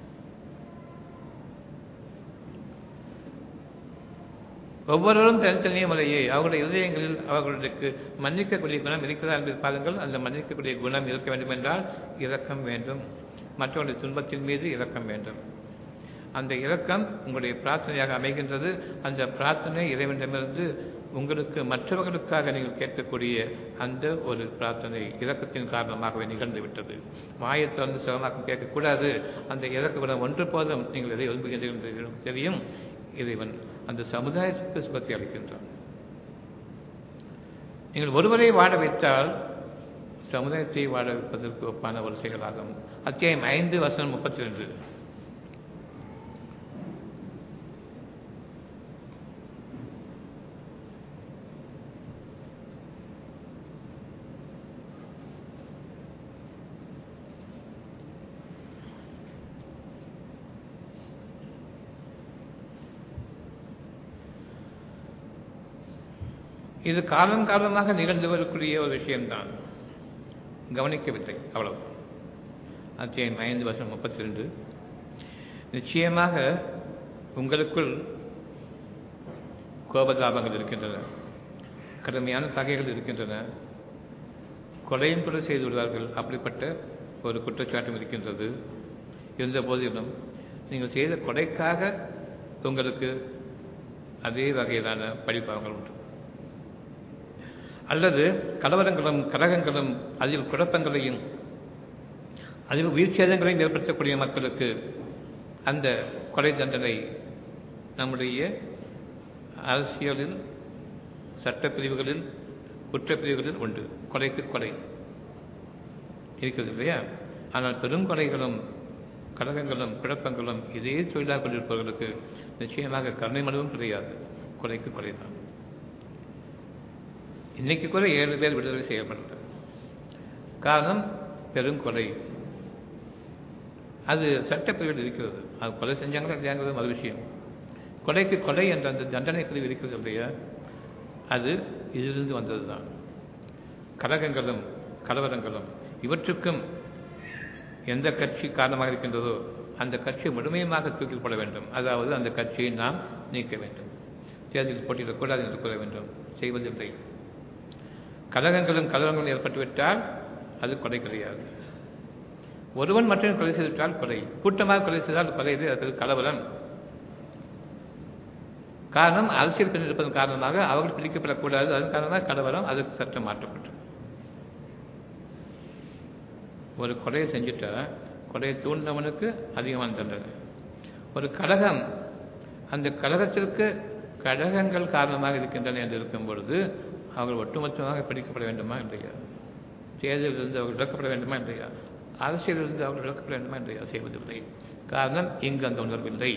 ஒவ்வொருவரும் தனித்தனிய முறையே அவர்களுடைய இதயங்களில் அவர்களுக்கு மன்னிக்கக்கூடிய குணம் இருக்கிறதா என்பதை பாருங்கள் அந்த மன்னிக்கக்கூடிய குணம் இருக்க வேண்டும் என்றால் இரக்கம் வேண்டும் மற்றவருடைய துன்பத்தின் மீது இரக்கம் வேண்டும் அந்த இரக்கம் உங்களுடைய பிரார்த்தனையாக அமைகின்றது அந்த பிரார்த்தனை இறைவனிடமிருந்து உங்களுக்கு மற்றவர்களுக்காக நீங்கள் கேட்கக்கூடிய அந்த ஒரு பிரார்த்தனை இரக்கத்தின் காரணமாகவே நிகழ்ந்து விட்டது வாயை திறந்து சுகமாக்கம் கேட்கக்கூடாது அந்த இறக்க குணம் ஒன்று போதும் நீங்கள் எதை விரும்புகின்றீர்கள் என்று தெரியும் இறைவன் அந்த சமுதாயத்திற்கு சுகத்தை அளிக்கின்றான் நீங்கள் ஒருவரை வாழ வைத்தால் சமுதாயத்தை வாழ வைப்பதற்கு ஒப்பான ஒரு செயலாகும் அத்தியாயம் ஐந்து வசனம் முப்பத்தி ரெண்டு இது காலம் காலமாக நிகழ்ந்து வரக்கூடிய ஒரு விஷயம்தான் கவனிக்கவில்லை அவ்வளவு அத்தியாயம் ஐந்து வருஷம் முப்பத்தி ரெண்டு நிச்சயமாக உங்களுக்குள் கோபதாபங்கள் இருக்கின்றன கடுமையான பகைகள் இருக்கின்றன கொலையும் கூட செய்து விடுவார்கள் அப்படிப்பட்ட ஒரு குற்றச்சாட்டும் இருக்கின்றது இருந்த போதிலும் நீங்கள் செய்த கொலைக்காக உங்களுக்கு அதே வகையிலான படிப்பாங்கள் உண்டு அல்லது கலவரங்களும் கலகங்களும் அதில் குழப்பங்களையும் அதில் உயிர் சேதங்களையும் ஏற்படுத்தக்கூடிய மக்களுக்கு அந்த கொலை தண்டனை நம்முடைய அரசியலில் சட்டப்பிரிவுகளில் குற்றப்பிரிவுகளில் உண்டு கொலைக்கு கொலை இருக்கிறது இல்லையா ஆனால் பெருங்கொலைகளும் கழகங்களும் குழப்பங்களும் இதே தொழிலாக கொண்டிருப்பவர்களுக்கு நிச்சயமாக கருணை மனுவும் கிடையாது கொலைக்கு கொலை தான் இன்னைக்கு கூட ஏழு பேர் விடுதலை செய்யப்பட்டது காரணம் பெருங்கொலை அது சட்டப்பிரிவில் இருக்கிறது அது கொலை செஞ்சாங்களா இல்லையாங்கிறது மறு விஷயம் கொலைக்கு கொலை என்ற அந்த தண்டனை பிரிவு இருக்கிறது இல்லையா அது இதிலிருந்து வந்தது தான் கலகங்களும் கலவரங்களும் இவற்றுக்கும் எந்த கட்சி காரணமாக இருக்கின்றதோ அந்த கட்சி முழுமையுமாக தூக்கில் போட வேண்டும் அதாவது அந்த கட்சியை நாம் நீக்க வேண்டும் தேர்தலில் போட்டியிடக்கூடாது என்று கூற வேண்டும் செய்வதில்லை கலகங்களும் கலவரங்களும் ஏற்பட்டுவிட்டால் அது கொலை கிடையாது ஒருவன் மற்றவன் கொலை செய்துவிட்டால் கொலை கூட்டமாக கொலை செய்தால் கொலை இது அது கலவரம் காரணம் அரசியல் பெண் இருப்பதன் காரணமாக அவர்கள் பிடிக்கப்படக்கூடாது அதன் காரணமாக கலவரம் அதற்கு சட்டம் மாற்றப்பட்டது ஒரு கொலையை செஞ்சுட்டா கொலையை தூண்டினவனுக்கு அதிகமான தண்டனை ஒரு கழகம் அந்த கழகத்திற்கு கழகங்கள் காரணமாக இருக்கின்றன என்று இருக்கும் பொழுது அவர்கள் ஒட்டுமொத்தமாக பிடிக்கப்பட வேண்டுமா இல்லையா தேர்தலிலிருந்து அவர்கள் விளக்கப்பட வேண்டுமா இல்லையா அரசியலிருந்து அவர்கள் விளக்கப்பட வேண்டுமா இல்லையா செய்வதில்லை காரணம் இங்கு அந்த உணர்வு இல்லை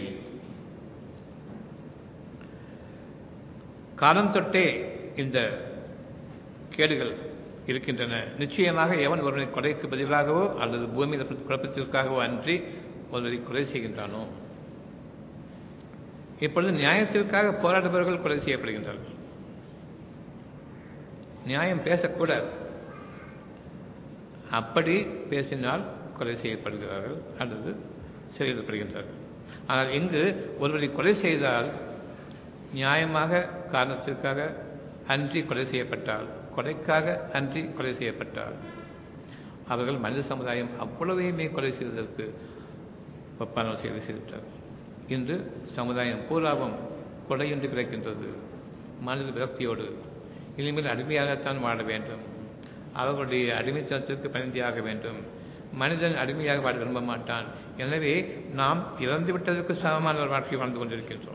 காலம் தொட்டே இந்த கேடுகள் இருக்கின்றன நிச்சயமாக எவன் ஒருவனை கொலைக்கு பதிலாகவோ அல்லது பூமி குழப்பத்திற்காகவோ அன்றி ஒருவரை கொலை செய்கின்றானோ இப்பொழுது நியாயத்திற்காக போராடுபவர்கள் கொலை செய்யப்படுகின்றார்கள் நியாயம் பேசக்கூடாது அப்படி பேசினால் கொலை செய்யப்படுகிறார்கள் அல்லது சிறையிடப்படுகின்றார்கள் ஆனால் இங்கு ஒருவரை கொலை செய்தால் நியாயமாக காரணத்திற்காக அன்றி கொலை செய்யப்பட்டால் கொலைக்காக அன்றி கொலை செய்யப்பட்டால் அவர்கள் மனித சமுதாயம் அவ்வளவையுமே கொலை செய்வதற்கு ஒப்பான செயலை செய்துவிட்டார்கள் இன்று சமுதாயம் பூராவும் கொலையின்றி கிடைக்கின்றது மனித விரக்தியோடு இனிமேல் அடிமையாகத்தான் வாழ வேண்டும் அவர்களுடைய அடிமைத்தனத்திற்கு பணிந்தியாக வேண்டும் மனிதன் அடிமையாக வாழ விரும்ப மாட்டான் எனவே நாம் இறந்து விட்டதற்கு சமமான ஒரு வாழ்க்கை வாழ்ந்து கொண்டிருக்கின்றோம்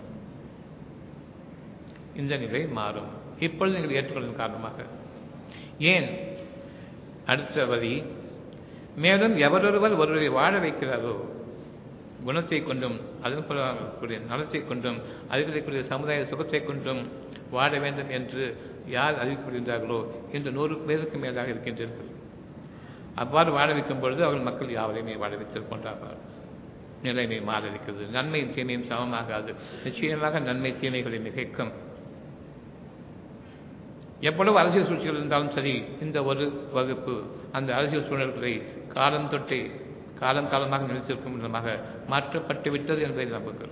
இந்த நிலை மாறும் இப்பொழுது நீங்கள் ஏற்றுக்கொள்வதன் காரணமாக ஏன் அடுத்த வரி மேலும் எவரொருவர் ஒருவரை வாழ வைக்கிறாரோ குணத்தை கொண்டும் அதன் கூடிய நலத்தை கொண்டும் அதிகரிக்கக்கூடிய சமுதாய சுகத்தை கொண்டும் வாழ வேண்டும் என்று யார் அறிவிக்கப்படுகின்றார்களோ இன்று நூறு பேருக்கு மேலாக இருக்கின்றீர்கள் அவ்வாறு வாழ வைக்கும் பொழுது அவர்கள் மக்கள் யாவரையுமே வாழ வைத்திருக்கின்றார்கள் நிலைமை மாற இருக்கிறது நன்மையும் தீமையும் சமமாகாது நிச்சயமாக நன்மை தீமைகளை மிகைக்கும் எவ்வளவு அரசியல் சூழ்ச்சிகள் இருந்தாலும் சரி இந்த ஒரு வகுப்பு அந்த அரசியல் சூழல்களை காலம் தொட்டே காலம் காலமாக நினைத்திருக்கும் விதமாக மாற்றப்பட்டு விட்டது என்பதை நம்புங்கள்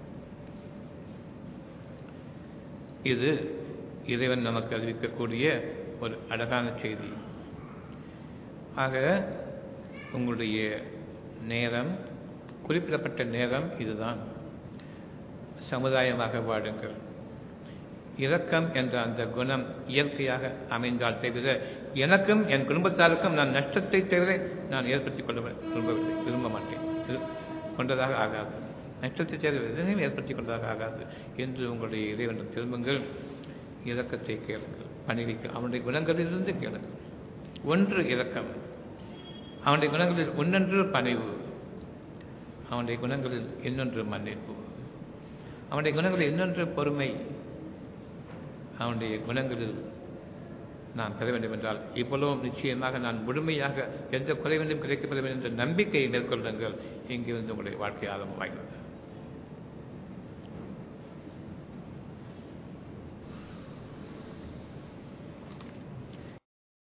இது இறைவன் நமக்கு அறிவிக்கக்கூடிய ஒரு அழகான செய்தி ஆக உங்களுடைய நேரம் குறிப்பிடப்பட்ட நேரம் இதுதான் சமுதாயமாக வாழுங்கள் இரக்கம் என்ற அந்த குணம் இயற்கையாக அமைந்தால் தவிர எனக்கும் என் குடும்பத்தாருக்கும் நான் நஷ்டத்தை தவிர நான் ஏற்படுத்திக் கொள்ள விரும்பவில்லை விரும்ப மாட்டேன் கொண்டதாக ஆகாது நஷ்டத்தை தவிர எதனையும் ஏற்படுத்திக் கொண்டதாக ஆகாது என்று உங்களுடைய இறைவன் திரும்புங்கள் இரக்கத்தை கேளுங்கள் பணிவிக்க அவனுடைய குணங்களிலிருந்து கேளுங்கள் ஒன்று இரக்கம் அவனுடைய குணங்களில் ஒன்றொன்று பணிவு அவனுடைய குணங்களில் இன்னொன்று மன்னிப்பு அவனுடைய குணங்களில் இன்னொன்று பொறுமை அவனுடைய குணங்களில் நான் பெற வேண்டும் என்றால் இவ்வளவும் நிச்சயமாக நான் முழுமையாக எந்த குறைவிலும் கிடைக்கப்பட வேண்டும் என்ற நம்பிக்கையை மேற்கொள்ளுங்கள் இங்கிருந்து உங்களுடைய வாழ்க்கை ஆரம்பமாகிறது